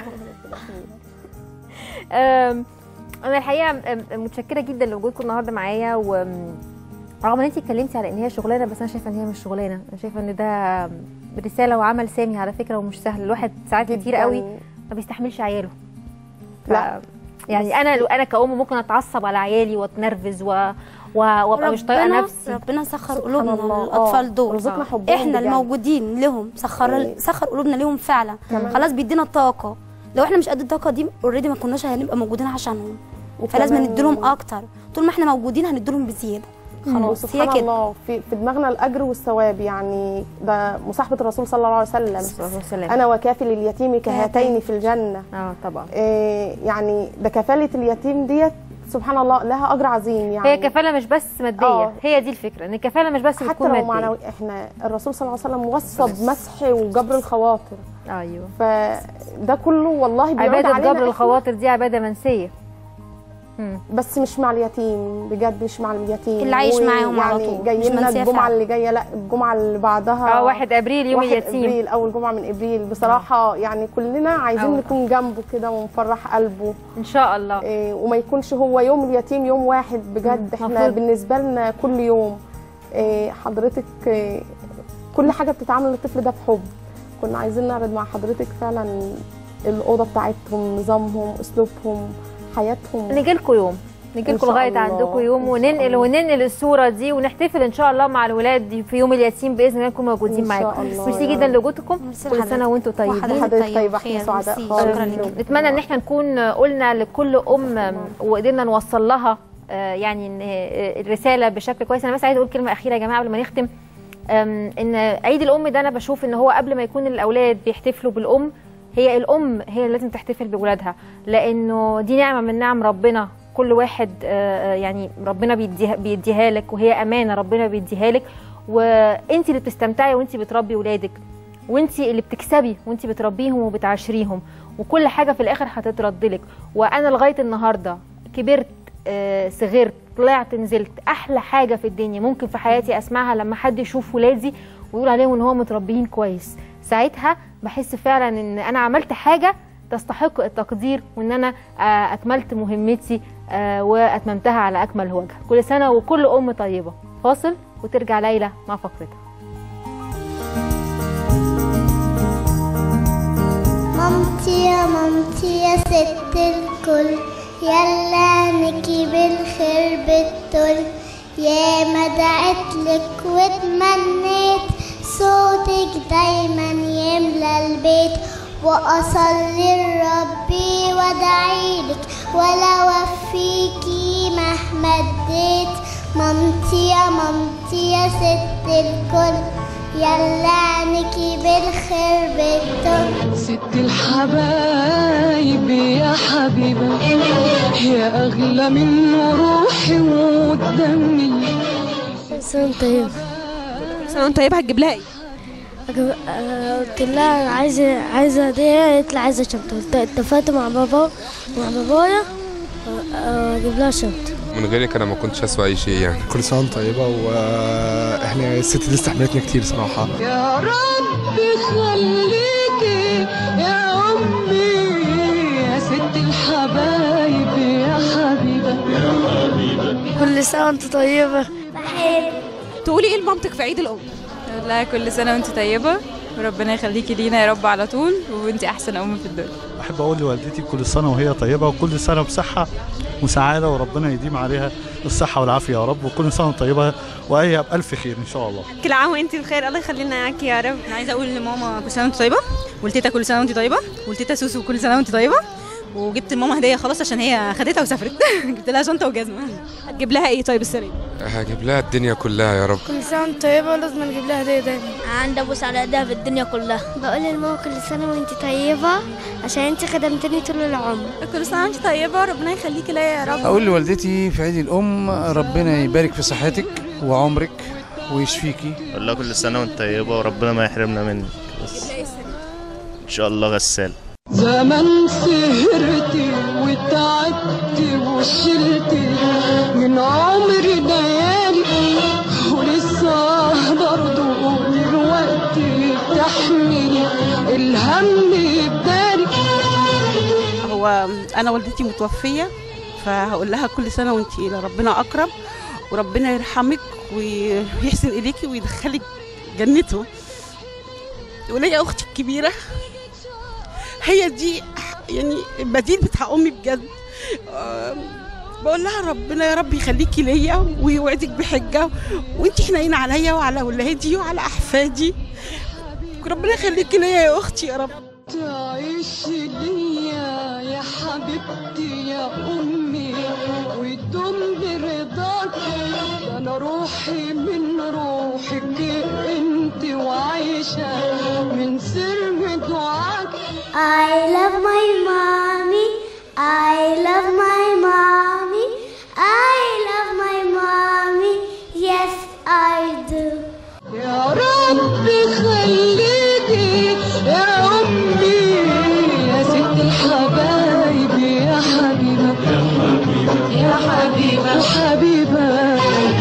أم، انا الحقيقه أم، متشكره جدا لوجودكم النهارده معايا و رغم ان انت اتكلمتي على ان هي شغلانه بس انا شايفه ان هي مش شغلانه انا شايفه ان ده رساله وعمل سامي على فكره ومش سهل الواحد ساعات كتير قوي ما بيستحملش عياله لا يعني انا انا كأم ممكن اتعصب على عيالي واتنرفز و... و... وابقى مش طايقه ربنا- نفسي ربنا سخر سبحان قلوبنا الله. للاطفال آه. دول رزقنا حبهم احنا بجد. الموجودين لهم سخر إيه. سخر قلوبنا ليهم فعلا كمان. خلاص بيدينا الطاقه لو احنا مش قد الطاقه دي اوريدي ما كناش هنبقى موجودين عشانهم فلازم وكمان- نديلهم اكتر طول ما احنا موجودين هنديلهم بزياده خلاص هي سبحان كده الله في, في دماغنا الاجر والثواب يعني ده مصاحبه الرسول صلى الله عليه وسلم وسلم. انا وكافل اليتيم كهاتين في الجنه اه طبعا إيه يعني ده كفاله اليتيم ديت سبحان الله لها اجر عظيم يعني هي كفاله مش بس ماديه آه. هي دي الفكره ان الكفاله مش بس حتى بتكون لو ماديه معنوي احنا الرسول صلى الله عليه وسلم وصى بمسح وجبر الخواطر ايوه فده كله والله بيعود عباده علينا جبر إحنا. الخواطر دي عباده منسيه بس مش مع اليتيم بجد مش مع اليتيم اللي عايش معاهم على يعني طول، جاي مش لنا منسية الجمعه فعلا. اللي جايه لا الجمعه اللي بعدها اه 1 ابريل يوم 1 اليتيم ابريل اول جمعه من ابريل بصراحه يعني كلنا عايزين أول. نكون جنبه كده ونفرح قلبه ان شاء الله إيه وما يكونش هو يوم اليتيم يوم واحد بجد احنا مفروض. بالنسبه لنا كل يوم إيه حضرتك إيه كل حاجه بتتعامل للطفل ده بحب كنا عايزين نعرض مع حضرتك فعلا الاوضه بتاعتهم نظامهم اسلوبهم حياتهم نجي لكم يوم نجي إن لكم شاء لغايه الله. عندكم يوم إن شاء وننقل الله. وننقل الصوره دي ونحتفل ان شاء الله مع الولاد دي في يوم اليتيم باذن الله نكون موجودين إن شاء معاكم الله ميرسي يا جدا رب. لوجودكم كل لحضرتك. سنه وانتم طيبين حضرتك طيبه احنا سعداء ميرسي. خالص شكرا لك. نتمنى ان احنا نكون قلنا لكل ام وقدرنا نوصل لها آه، يعني إن آه، الرساله بشكل كويس انا بس عايزه اقول كلمه اخيره يا جماعه قبل ما نختم آم، ان عيد الام ده انا بشوف ان هو قبل ما يكون الاولاد بيحتفلوا بالام هي الام هي اللي لازم تحتفل بولادها لانه دي نعمه من نعم ربنا كل واحد آه، آه، يعني ربنا بيديها بيديها لك وهي امانه ربنا بيديها لك وانت اللي بتستمتعي وانت بتربي ولادك وانت اللي بتكسبي وانت بتربيهم وبتعاشريهم وكل حاجه في الاخر هتترد لك وانا لغايه النهارده كبرت آه، صغرت طلعت نزلت احلى حاجه في الدنيا ممكن في حياتي اسمعها لما حد يشوف ولادي ويقول عليهم ان هو متربيين كويس ساعتها بحس فعلا ان انا عملت حاجه تستحق التقدير وان انا آه، اكملت مهمتي آه، واتممتها على اكمل وجه كل سنه وكل ام طيبه فاصل وترجع ليلى مع فقرتها مامتي يا مامتي يا ست الكل يلا نكي بالخير بالطل يا ما دعتلك واتمنيت صوتك دايما يملى البيت وأصلي لربي وادعيلك ولا وفيكي مهما اديت مامتي يا مامتي يا ست الكل يلا نكي بالخير بالطل ست الحبايب يا حبيبة يا أغلى من روحي ودمي سنة طيبة سنة وانت طيبة هتجيب لها ايه؟ قلت لها أنا عايزة عايزة هدية قالت لي عايزة شنطة قلت- اتفقت مع بابا مع بابايا آه، اجيب لها شنطة من غيرك انا ما كنتش اسوى اي شيء يعني كل سنه وانت طيبه واحنا الست دي استحملتنا كتير صراحه يا رب خليكي يا أمي يا ست الحبايب يا حبيبة كل سنة وانت طيبة تقولي ايه لمامتك في عيد الام؟ لا كل سنة وانت طيبة وربنا يخليكي لينا يا رب على طول وانت أحسن أم في الدنيا أحب أقول لوالدتي كل سنة وهي طيبة وكل سنة بصحة وسعادة وربنا يديم عليها الصحة والعافية يا رب وكل سنة طيبة وهي بألف خير إن شاء الله كل عام وانت بخير الله يخلينا معاكي يا رب انا عايزه اقول لماما كل سنه وانت طيبه ولتيتا كل سنه وانت طيبه ولتيتا سوسو كل سنه وانت طيبه وجبت لماما هديه خلاص عشان هي خدتها وسافرت جبت لها شنطه وجزمه هتجيب لها ايه طيب السنه دي هجيب لها الدنيا كلها يا رب كل سنة وانت طيبة ولازم نجيب لها هدية دايما عندي ابوس على ايديها في الدنيا كلها بقول لماما كل سنة وانت طيبة عشان انت خدمتني طول العمر كل سنه وانت طيبه ربنا يخليكي ليا يا رب أقول لوالدتي في عيد الأم ربنا يبارك في صحتك وعمرك ويشفيكي اقول لها كل سنه وانت طيبه وربنا ما يحرمنا منك بس ان شاء الله غسال زمان سهرتي وتعبتي وشلتي من عمري ليالي ولسه برضه دلوقتي بتحملي الهم بدالي هو انا والدتي متوفيه فهقول لها كل سنه وانت الى ربنا اقرب وربنا يرحمك ويحسن اليكي ويدخلك جنته وليا اختي الكبيره هي دي يعني البديل بتاع امي بجد آم، بقول لها ربنا يا رب يخليكي ليا ويوعدك بحجه وانت حنينه عليا وعلى ولادي وعلى احفادي ربنا يخليكي ليا يا اختي يا رب تعيش ليا يا حبيبتي يا أمي وتدوم برضاك ده أنا روحي من روحك أنت وعايشة من سر دعاك I love my mommy. I love my mommy. I love my mommy. Yes, I do. يا رب خليكي يا أمي يا ست الحبايب يا حبيبة يا حبيبة يا حبيبة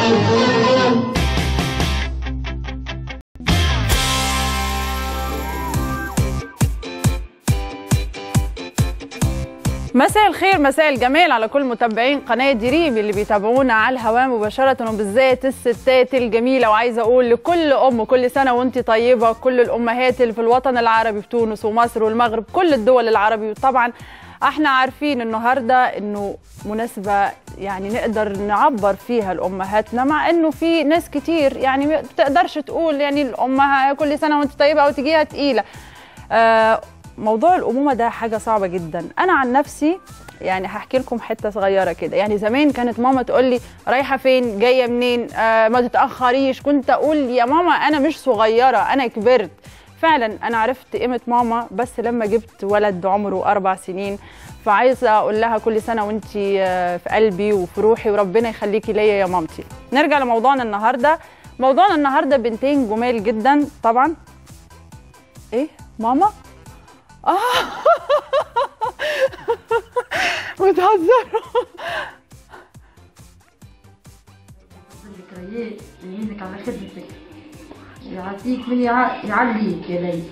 مساء الخير مساء الجمال على كل متابعين قناة دريم اللي بيتابعونا على الهواء مباشرة وبالذات الستات الجميلة وعايزة أقول لكل أم كل سنة وأنت طيبة كل الأمهات اللي في الوطن العربي في تونس ومصر والمغرب كل الدول العربي وطبعا احنا عارفين النهارده انه مناسبه يعني نقدر نعبر فيها لامهاتنا مع انه في ناس كتير يعني ما بتقدرش تقول يعني الامها كل سنه وانت طيبه او تجيها تقيله آه موضوع الامومه ده حاجه صعبه جدا انا عن نفسي يعني هحكي لكم حته صغيره كده يعني زمان كانت ماما تقول لي رايحه فين جايه منين آه ما تتاخريش كنت اقول يا ماما انا مش صغيره انا كبرت فعلا انا عرفت قيمه ماما بس لما جبت ولد عمره اربع سنين فعايزه اقول لها كل سنه وانت في قلبي وفي روحي وربنا يخليكي ليا يا مامتي نرجع لموضوعنا النهارده موضوعنا النهارده بنتين جمال جدا طبعا ايه ماما اه بتهزروا ليل يمينك على خدمتك يعطيك من يع- يعليك يا ليل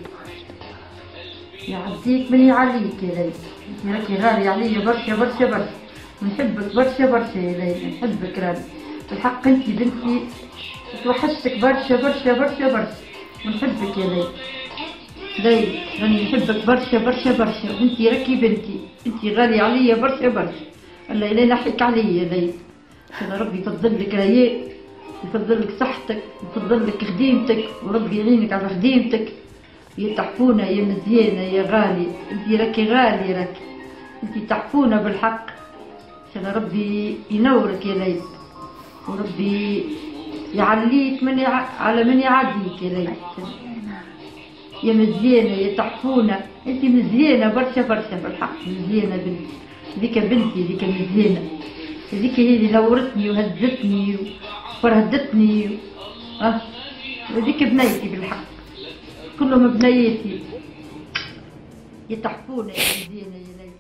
يعطيك من يعليك يا ليل انت راكي غالي عليا برشا برشا برشا ونحبك برشا برشا يا ليل نحبك راني بالحق انت بنتي توحشتك برشا برشا برشا برشا ونحبك يا ليل ليل راني نحبك برشا برشا برشا وانتي راكي بنتي انتي غالية عليا برشا برشا الله لا ينحيك عليا ليل يا ربي يفضل لك رايق يفضل لك صحتك يفضل لك خديمتك وربي يعينك على خديمتك يا تحفونة يا مزيانة يا غالي انتي راكي غالي راكي انتي تحفونة بالحق يا ربي ينورك يا ليل وربي يعليك من يع... على من يعديك يا ليل يا مزيانة يا تحفونة انت مزيانة برشا برشا بالحق مزيانة بنتي ذيك بنتي ذيك مزيانة ذيك هي اللي نورتني وهزتني وفرهدتني اه ذيك بنيتي بالحق كلهم بنيتي يا تحفونة يا مزيانة يا ليل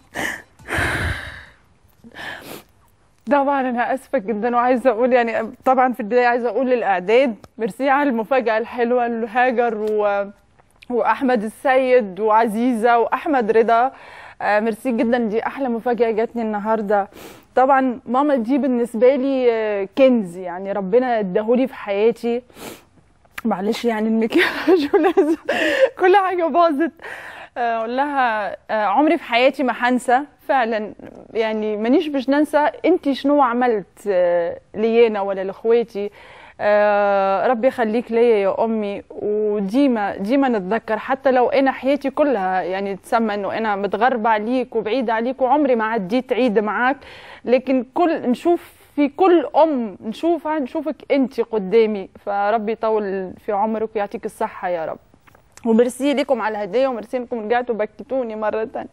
طبعا انا اسفه جدا وعايزه اقول يعني طبعا في البدايه عايزه اقول للاعداد ميرسي على المفاجاه الحلوه لهاجر و... واحمد السيد وعزيزه واحمد رضا آه، ميرسي جدا دي احلى مفاجاه جاتني النهارده طبعا ماما دي بالنسبه لي آه، كنز يعني ربنا اداهولي في حياتي معلش يعني المكياج ولازم كل حاجه باظت آه، اقول لها آه، عمري في حياتي ما هنسى فعلا يعني مانيش باش ننسى انت شنو عملت آه، لينا ولا لاخواتي آه، ربي يخليك ليا يا امي وديما ديما نتذكر حتى لو انا حياتي كلها يعني تسمى انه انا متغربه عليك وبعيده عليك وعمري ما عديت عيد معاك لكن كل نشوف في كل ام نشوفها نشوفك انت قدامي فربي يطول في عمرك ويعطيك الصحه يا رب وميرسي لكم على الهديه وميرسي انكم رجعتوا بكيتوني مره تانية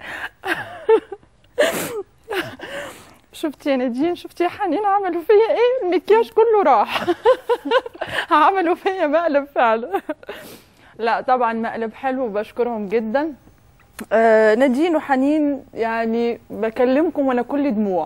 شفتي يا نادين شفتي يا حنين عملوا فيا ايه المكياج كله راح عملوا فيا مقلب فعلا لا طبعا مقلب حلو وبشكرهم جدا آه نادين وحنين يعني بكلمكم وانا كل دموع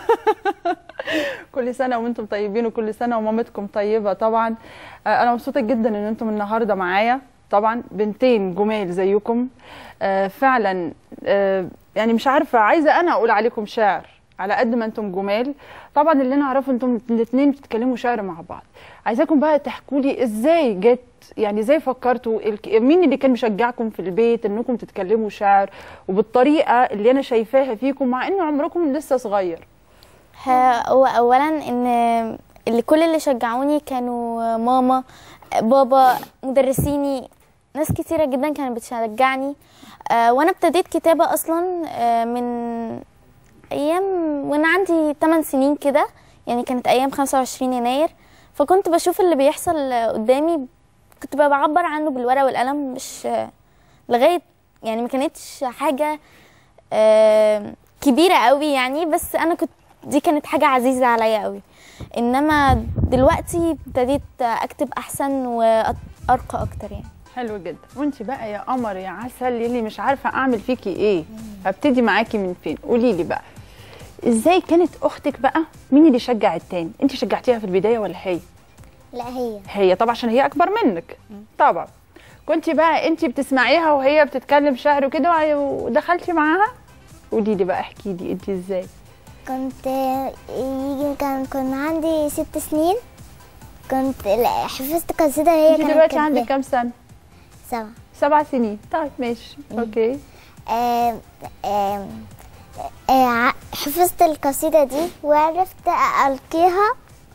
كل سنه وانتم طيبين وكل سنه ومامتكم طيبه طبعا آه انا مبسوطه جدا ان انتم النهارده معايا طبعا بنتين جمال زيكم آه فعلا آه يعني مش عارفه عايزه انا اقول عليكم شعر على قد ما انتم جمال طبعا اللي انا اعرفه انتم الاثنين بتتكلموا شعر مع بعض عايزاكم بقى تحكوا لي ازاي جت يعني ازاي فكرتوا الك- مين اللي كان مشجعكم في البيت انكم تتكلموا شعر وبالطريقه اللي انا شايفاها فيكم مع ان عمركم لسه صغير ها- هو اولا ان اللي كل اللي شجعوني كانوا ماما بابا مدرسيني ناس كتيرة جدا كانت بتشجعني آه، وانا ابتديت كتابة اصلا آه، من ايام وانا عندي 8 سنين كده يعني كانت ايام 25 يناير فكنت بشوف اللي بيحصل قدامي كنت بقى بعبر عنه بالورقة والقلم مش لغاية يعني ما كانتش حاجة آه، كبيرة قوي يعني بس انا كنت دي كانت حاجة عزيزة عليا قوي انما دلوقتي ابتديت اكتب احسن وارقى اكتر يعني حلو جدا وانت بقى يا قمر يا عسل اللي مش عارفه اعمل فيكي ايه هبتدي معاكي من فين قولي لي بقى ازاي كانت اختك بقى مين اللي شجع التاني انت شجعتيها في البدايه ولا هي لا هي هي طبعا عشان هي اكبر منك طبعا كنت بقى انت بتسمعيها وهي بتتكلم شعر وكده وع- ودخلتي معاها قولي لي بقى احكي لي انت ازاي كنت يجي كان كنا عندي ست سنين كنت لا، حفظت قصيدة هي انت كانت دلوقتي عندك كاتباها. كام سنه سبعة سبع سنين طيب ماشي اوكي آم، آم، آه، ع- حفظت القصيدة دي وعرفت ألقيها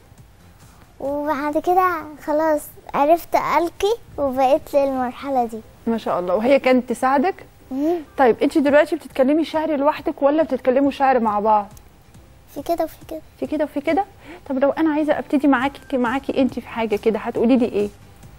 وبعد كده خلاص عرفت ألقي وبقيت للمرحلة دي ما شاء الله وهي كانت تساعدك طيب انت دلوقتي بتتكلمي شعر لوحدك ولا بتتكلموا شعر مع بعض في كده وفي كده في كده وفي كده طب لو انا عايزه ابتدي معاكي معاكي انت في حاجه كده هتقولي لي ايه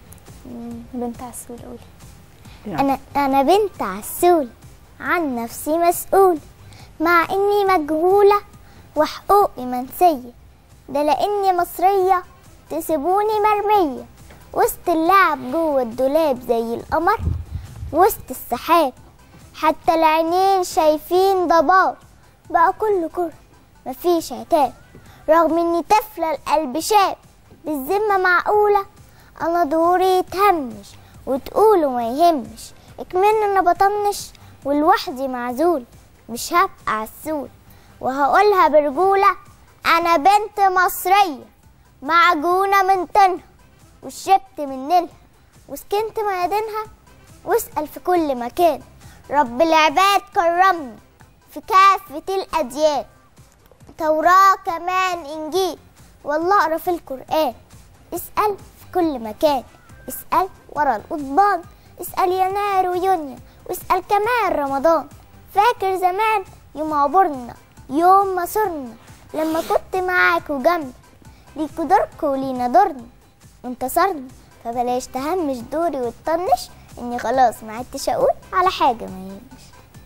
بنت عسول قولي أنا أنا بنت عسول عن نفسي مسؤول مع إني مجهولة وحقوقي منسية ده لأني مصرية تسيبوني مرمية وسط اللعب جوه الدولاب زي القمر وسط السحاب حتى العينين شايفين ضباب بقى كله كره مفيش عتاب رغم إني طفلة القلب شاب بالذمة معقولة أنا دوري يتهمش وتقولوا ما يهمش اكمن أنا بطنش ولوحدي معزول مش هبقى عسول وهقولها برجولة أنا بنت مصرية معجونة من طينها وشربت من نيلها وسكنت ميادينها واسأل في كل مكان رب العباد كرمني في كافة الأديان توراة كمان إنجيل والله أقرأ في القرآن اسأل في كل مكان اسأل ورا القضبان اسأل يناير ويونيو واسأل كمان رمضان فاكر زمان يوم عبرنا يوم ما صرنا لما كنت معاك وجنبي ليكوا دوركوا ولينا دورنا انتصرنا فبلاش تهمش دوري وتطنش اني خلاص ما عدتش اقول على حاجه ما يهمش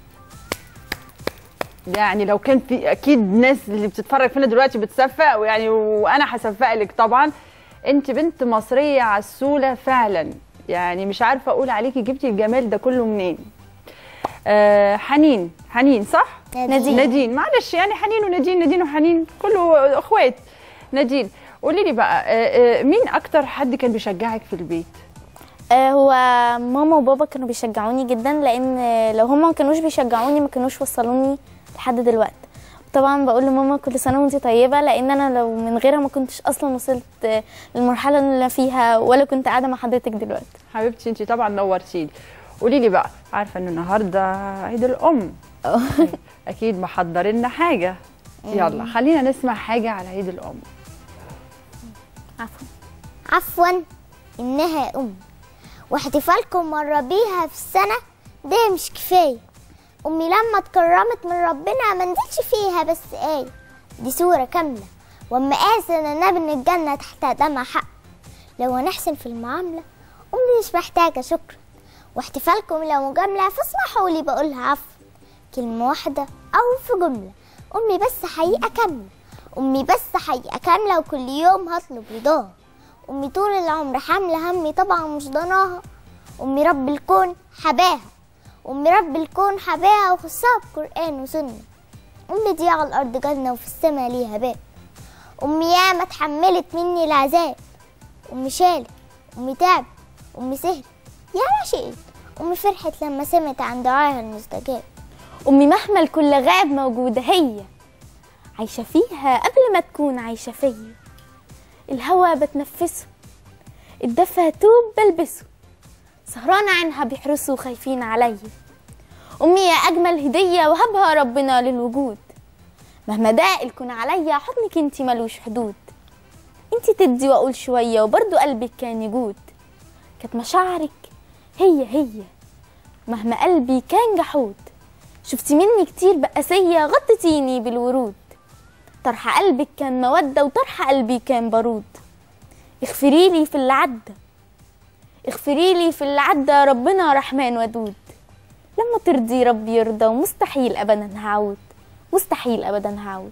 يعني لو كان في اكيد ناس اللي بتتفرج فينا دلوقتي بتصفق ويعني وانا هصفق لك طبعا انت بنت مصريه عسوله فعلا يعني مش عارفه اقول عليكي جبتي الجمال ده كله منين آه حنين حنين صح نادين. نادين معلش يعني حنين ونادين نادين وحنين كله اخوات نادين قولي لي بقى آه آه مين اكتر حد كان بيشجعك في البيت آه، هو ماما وبابا كانوا بيشجعوني جدا لان لو هما ما كانوش بيشجعوني ما كانوش وصلوني لحد دلوقتي طبعا بقول لماما كل سنه وانت طيبه لان انا لو من غيرها ما كنتش اصلا وصلت آه، للمرحله اللي أنا فيها ولا كنت قاعده مع حضرتك دلوقتي حبيبتي انت طبعا نورتيني قولي لي بقى عارفه ان النهارده عيد الام اكيد محضر لنا حاجه يلا خلينا نسمع حاجه على عيد الام عفوا عفوا انها ام واحتفالكم مرة بيها في السنة ده مش كفاية أمي لما اتكرمت من ربنا ما نزلش فيها بس آية دي سورة كاملة وأما آسن النبي إن الجنة تحتها دمع حق لو هنحسن في المعاملة أمي مش محتاجة شكر واحتفالكم لو مجاملة فاسمحوا لي بقولها عفوا كلمة واحدة أو في جملة أمي بس حقيقة كاملة أمي بس حقيقة كاملة وكل يوم هطلب رضاها أمي طول العمر حاملة همي طبعا مش ضناها أمي رب الكون حباها أمي رب الكون حباها وخصها بقرآن وسنة أمي دي على الأرض جنة وفي السما ليها باب أمي ياما اتحملت مني العذاب أمي شالت أمي تعبت أمي سهرت ياما شقت أمي فرحت لما سمعت عن دعائها المستجاب امي مهما الكل غاب موجوده هي عايشه فيها قبل ما تكون عايشه فيا الهوا بتنفسه الدفى توب بلبسه سهرانة عنها بيحرسوا خايفين عليا أمي يا أجمل هدية وهبها ربنا للوجود مهما ضاق الكون عليا حضنك انتي ملوش حدود انتي تدي وأقول شوية وبرضو قلبك كان يجود كانت مشاعرك هي هي مهما قلبي كان جحود شفتي مني كتير بقاسية غطتيني بالورود طرح قلبك كان مودة وطرح قلبي كان بارود اغفري لي في اللي عدى اغفري لي في اللي عدى ربنا رحمن ودود لما ترضي ربي يرضى ومستحيل ابدا هعود مستحيل ابدا هعود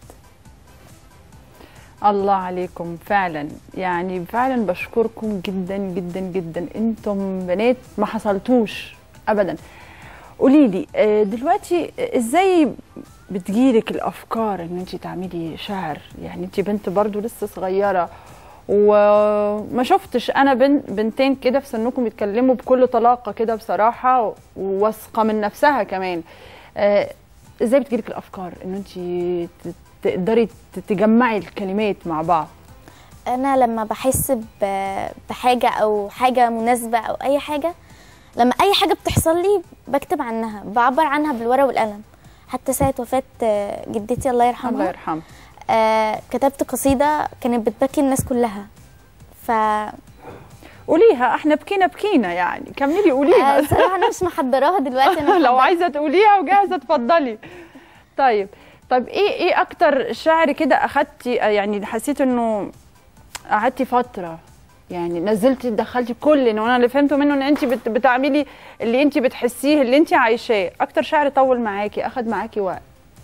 الله عليكم فعلا يعني فعلا بشكركم جدا جدا جدا انتم بنات ما حصلتوش ابدا قولي لي آه، دلوقتي ازاي بتجيلك الافكار ان انت تعملي شعر يعني انت بنت برضو لسه صغيره وما شفتش انا بنت بنتين كده في سنكم يتكلموا بكل طلاقه كده بصراحه وواثقه من نفسها كمان آه، ازاي بتجيلك الافكار ان انت ت- تقدري ت- تجمعي الكلمات مع بعض انا لما بحس ب- بحاجه او حاجه مناسبه او اي حاجه لما اي حاجه بتحصل لي بكتب عنها بعبر عنها بالورقه والقلم حتى ساعه وفاه آه، جدتي الله يرحمها الله يرحمها آه كتبت قصيده كانت بتبكي الناس كلها ف قوليها احنا بكينا بكينا يعني كملي قوليها آه، صراحة أنا مش محضراها دلوقتي أنا لو محضرة. عايزه تقوليها وجاهزه اتفضلي طيب طب ايه ايه اكتر شعر كده اخدتي يعني حسيت انه قعدتي فتره يعني نزلتي دخلتي كل ان انا اللي فهمته منه ان انت بت بتعملي اللي انت بتحسيه اللي انت عايشاه اكتر شعر طول معاكي اخد معاكي وقت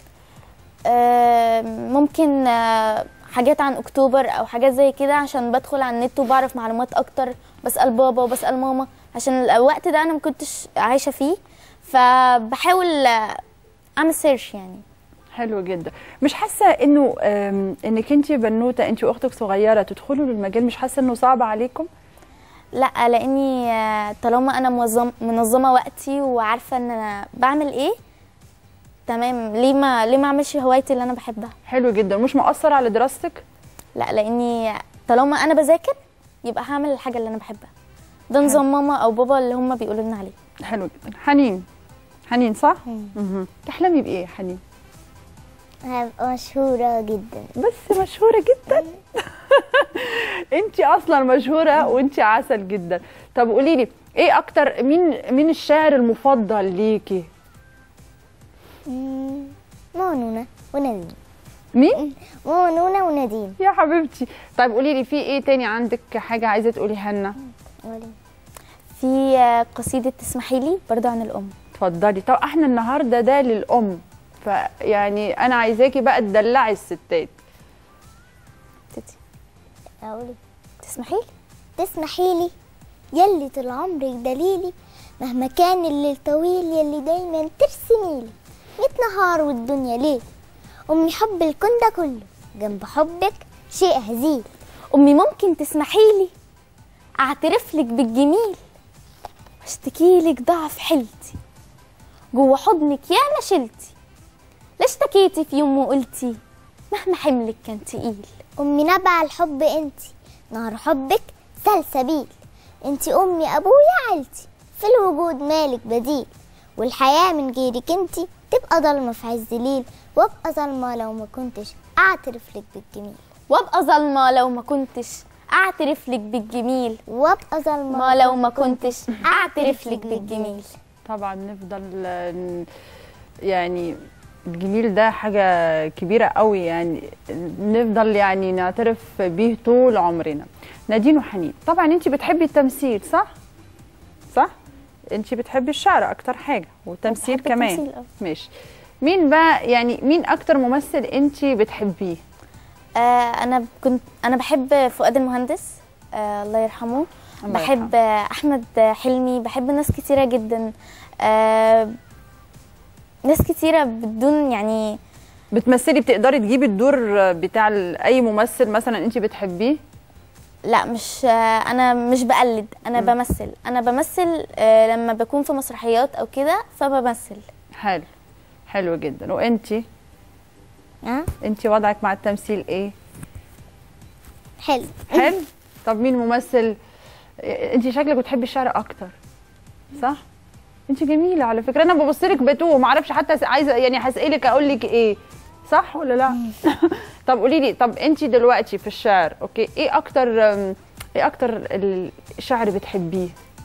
آه، ممكن آه، حاجات عن اكتوبر او حاجات زي كده عشان بدخل على النت وبعرف معلومات اكتر بسال بابا وبسال ماما عشان الوقت ده انا ما كنتش عايشه فيه فبحاول آه، اعمل سيرش يعني حلو جدا مش حاسه انه آم، انك انت بنوته انت واختك صغيره تدخلوا للمجال مش حاسه انه صعب عليكم لا لاني آه، طالما انا منظم منظمه وقتي وعارفه ان انا بعمل ايه تمام ليه ما ليه ما اعملش هوايتي اللي انا بحبها حلو جدا مش مؤثر على دراستك لا لاني طالما انا بذاكر يبقى هعمل الحاجه اللي انا بحبها ده نظام ماما او بابا اللي هم بيقولوا لنا عليه حلو جدا حنين حنين صح مهم. تحلمي بايه يا حنين هبقى مشهورة جدا بس مشهورة جدا انت اصلا مشهوره وانت عسل جدا طب قولي لي ايه اكتر مين مين الشاعر المفضل ليكي مم، مونونة ونادين مين مونونة ونادين يا حبيبتي طيب قولي لي في ايه تاني عندك حاجه عايزه تقوليها لنا في آه، قصيده تسمحي لي برضه عن الام اتفضلي طب احنا النهارده ده للام فيعني انا عايزاكي بقى تدلعي الستات أقول تسمحي لي تسمحي لي يلي طول عمرك دليلي مهما كان الليل طويل يلي دايما ترسميلي ميت نهار والدنيا ليل أمي حب الكون ده كله جنب حبك شيء هزيل امي ممكن تسمحي لي اعترف لك بالجميل واشتكي لك ضعف حيلتي جوه حضنك يا ما شلتي لا اشتكيتي في يوم وقلتي مهما حملك كان تقيل أمي نبع الحب انتي نهر حبك سلسبيل انتي أمي أبويا عيلتي في الوجود مالك بديل والحياة من غيرك انتي تبقى ضلمة في عز ليل وابقى ظلمة لو ما كنتش أعترف لك بالجميل وابقى ظلمه لو ما كنتش اعترف لك بالجميل وابقى ظلمه ما لو ما كنتش اعترف لك بالجميل طبعا نفضل آه، ن- يعني الجميل ده حاجة كبيرة قوي يعني نفضل يعني نعترف بيه طول عمرنا نادين وحنين طبعا انت بتحبي التمثيل صح؟ صح؟ انت بتحبي الشعر اكتر حاجة والتمثيل بحب كمان التمثيل أوي. ماشي مين بقى يعني مين اكتر ممثل انت بتحبيه؟ آه انا كنت انا بحب فؤاد المهندس آه الله يرحمه الله بحب آه احمد حلمي بحب ناس كتيره جدا آه ناس كتيره بدون يعني بتمثلي بتقدري تجيبي الدور بتاع ال- اي ممثل مثلا انت بتحبيه؟ لا مش آه انا مش بقلد انا بمثل انا بمثل آه لما بكون في مسرحيات او كده فبمثل حلو حلو جدا وانتي اه انتي وضعك مع التمثيل ايه حلو حلو طب مين ممثل انتي شكلك بتحبي الشعر اكتر صح انتي جميله على فكره انا ببص لك بتوه ما اعرفش حتى س- عايزه يعني هسالك اقول لك ايه صح ولا لا طب قولي لي طب انتي دلوقتي في الشعر اوكي ايه اكتر ام، ايه اكتر الشعر بتحبيه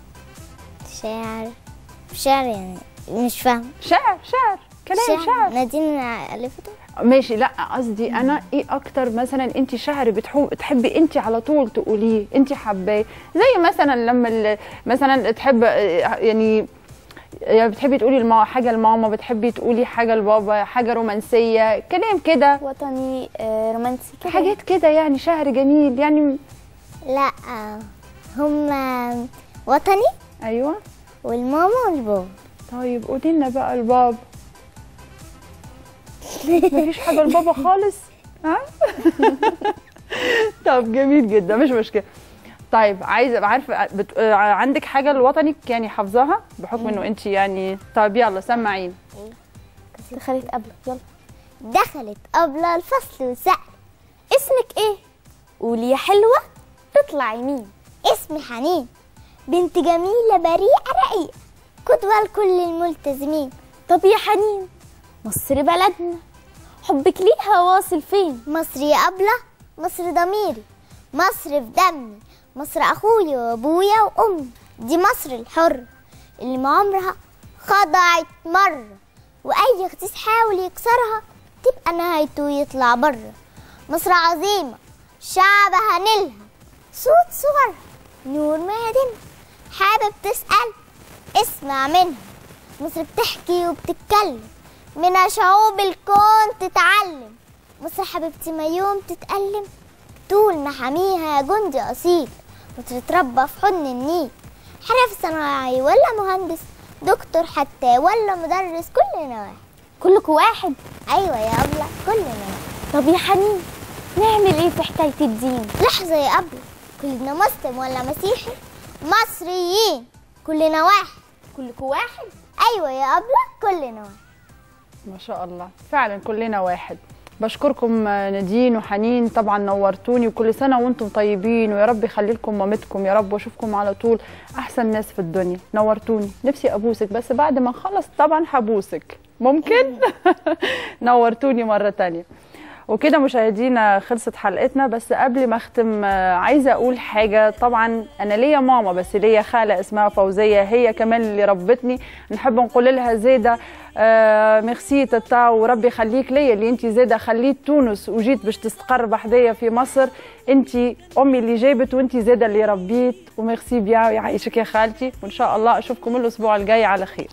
شعر شعر يعني مش فاهم شعر شعر كلام شعر نادين ألفته ماشي لا قصدي انا ايه اكتر مثلا انت شعر بتحب تحبي انت على طول تقوليه انت حباه زي مثلا لما ال- مثلا تحب يعني يعني بتحبي تقولي لما حاجه لماما بتحبي تقولي حاجه لبابا حاجه رومانسيه كلام كده وطني آه رومانسي كده حاجات كده يعني شعر جميل يعني لا هم وطني ايوه والماما والبابا طيب قولي لنا بقى البابا مفيش حاجه لبابا خالص ها طب جميل جدا مش مشكله طيب عايزه ابقى عارفه بت... آه، عندك حاجه لوطنك يعني حافظاها بحكم انه انت يعني طب يلا سمعين دخلت قبل يلا دخلت قبل الفصل وسأل اسمك ايه قولي يا حلوه تطلع يمين اسمي حنين بنت جميلة بريئة رقيقة قدوة لكل الملتزمين طب يا حنين مصر بلدنا حبك ليها واصل فين مصر يا أبلة مصر ضميري مصر في دمي مصر أخويا وأبويا وأمي دي مصر الحر اللي ما عمرها خضعت مرة وأي اغتيس حاول يكسرها تبقى نهايته يطلع بره مصر عظيمة شعبها نيلها صوت صغر نور مهدم حابب تسأل اسمع منها مصر بتحكي وبتتكلم من شعوب الكون تتعلم مصر حبيبتي ما يوم تتألم طول ما حاميها جندي أصيل مصر اتربى في حضن النيل حرف صناعي ولا مهندس دكتور حتى ولا مدرس كل نواحي كلكم واحد ايوه يا ابله كلنا طب يا حنين نعمل ايه في حكايه الدين لحظه يا ابله كلنا مسلم ولا مسيحي مصريين كلنا واحد كلكم واحد ايوه يا ابله كلنا واحد ما شاء الله فعلا كلنا واحد بشكركم آه، نادين وحنين طبعا نورتوني وكل سنه وانتم طيبين ويا رب يخلي لكم مامتكم يا رب واشوفكم على طول احسن ناس في الدنيا نورتوني نفسي ابوسك بس بعد ما نخلص طبعا هبوسك ممكن نورتوني مره تانية وكده مشاهدينا خلصت حلقتنا بس قبل ما اختم آه، عايزه اقول حاجه طبعا انا ليا ماما بس ليا خاله اسمها فوزيه هي كمان اللي ربتني نحب نقول لها زيده آه ميرسي تتا وربي يخليك ليا اللي انت زاده خليت تونس وجيت باش تستقر بحدايا في مصر انت امي اللي جابت وانت زاده اللي ربيت وميرسي بيان ويعيشك يا خالتي وان شاء الله اشوفكم الاسبوع الجاي على خير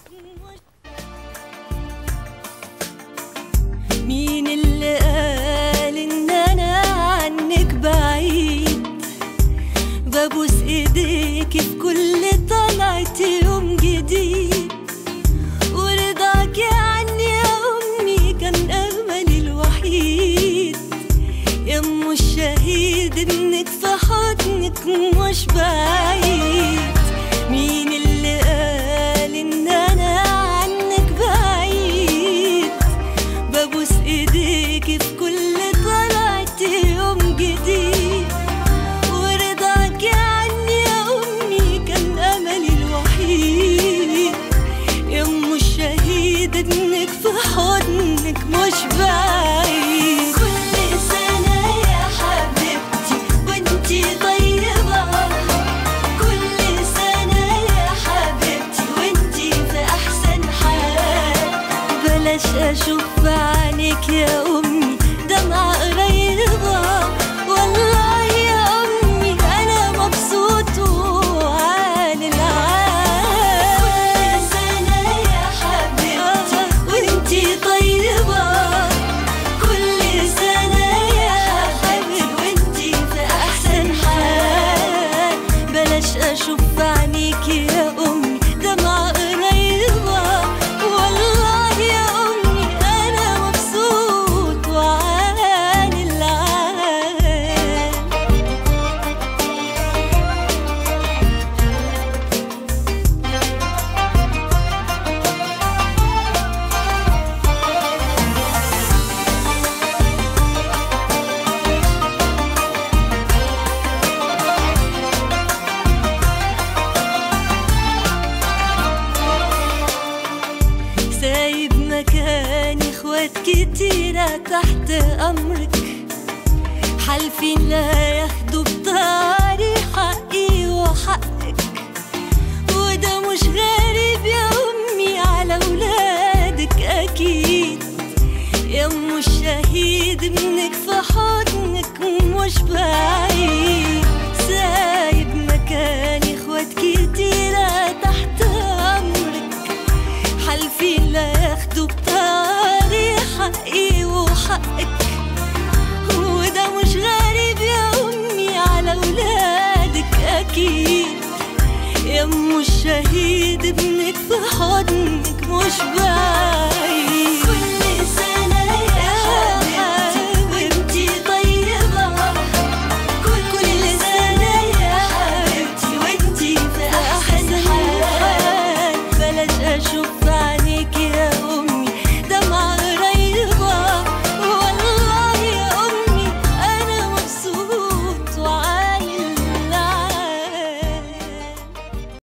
مين اللي قال ان انا عنك بعيد ببوس ايديكي في كل طلعة يوم جديد ورضاكي عني يا امي كان املي الوحيد يا ام الشهيد ابنك في حضنك مش بعيد مين اللي قال ان انا عنك بعيد ببوس ايديكي في كل طلعة يوم جديد ورضاكي عني يا امي كان املي الوحيد يا ام الشهيد ابنك في حضنك مش بعيد كل سنة يا حبيبتي وانتي طيبة كل سنة يا حبيبتي وانتي في أحسن حال بلاش أشوف بعينك يا أمي دمعة قريبة والله يا أمي أنا مبسوط وعالي العال كل سنة يا حبيبتي وانتي طيبة كل سنة يا حبيبتي وانتي في أحسن حال بلاش أشوف بعينيك يا أمي دمعة قريبة والله يا أمي أنا مبسوط وعالي العال سايب مكاني اخوات كتيرة تحت امرك حالفين لا ياخدوا بطاري حقي وحقك وده مش غريب يا امي على ولادك اكيد يا ام الشهيد ابنك في حضنك مش بعيد سايب مكاني اخوات كتيرة تحت امرك حالفين لا ياخدوا بطاري حقي وحقك وده مش غريب يا امي على ولادك اكيد يا ام الشهيد ابنك في حضنك مش بعيد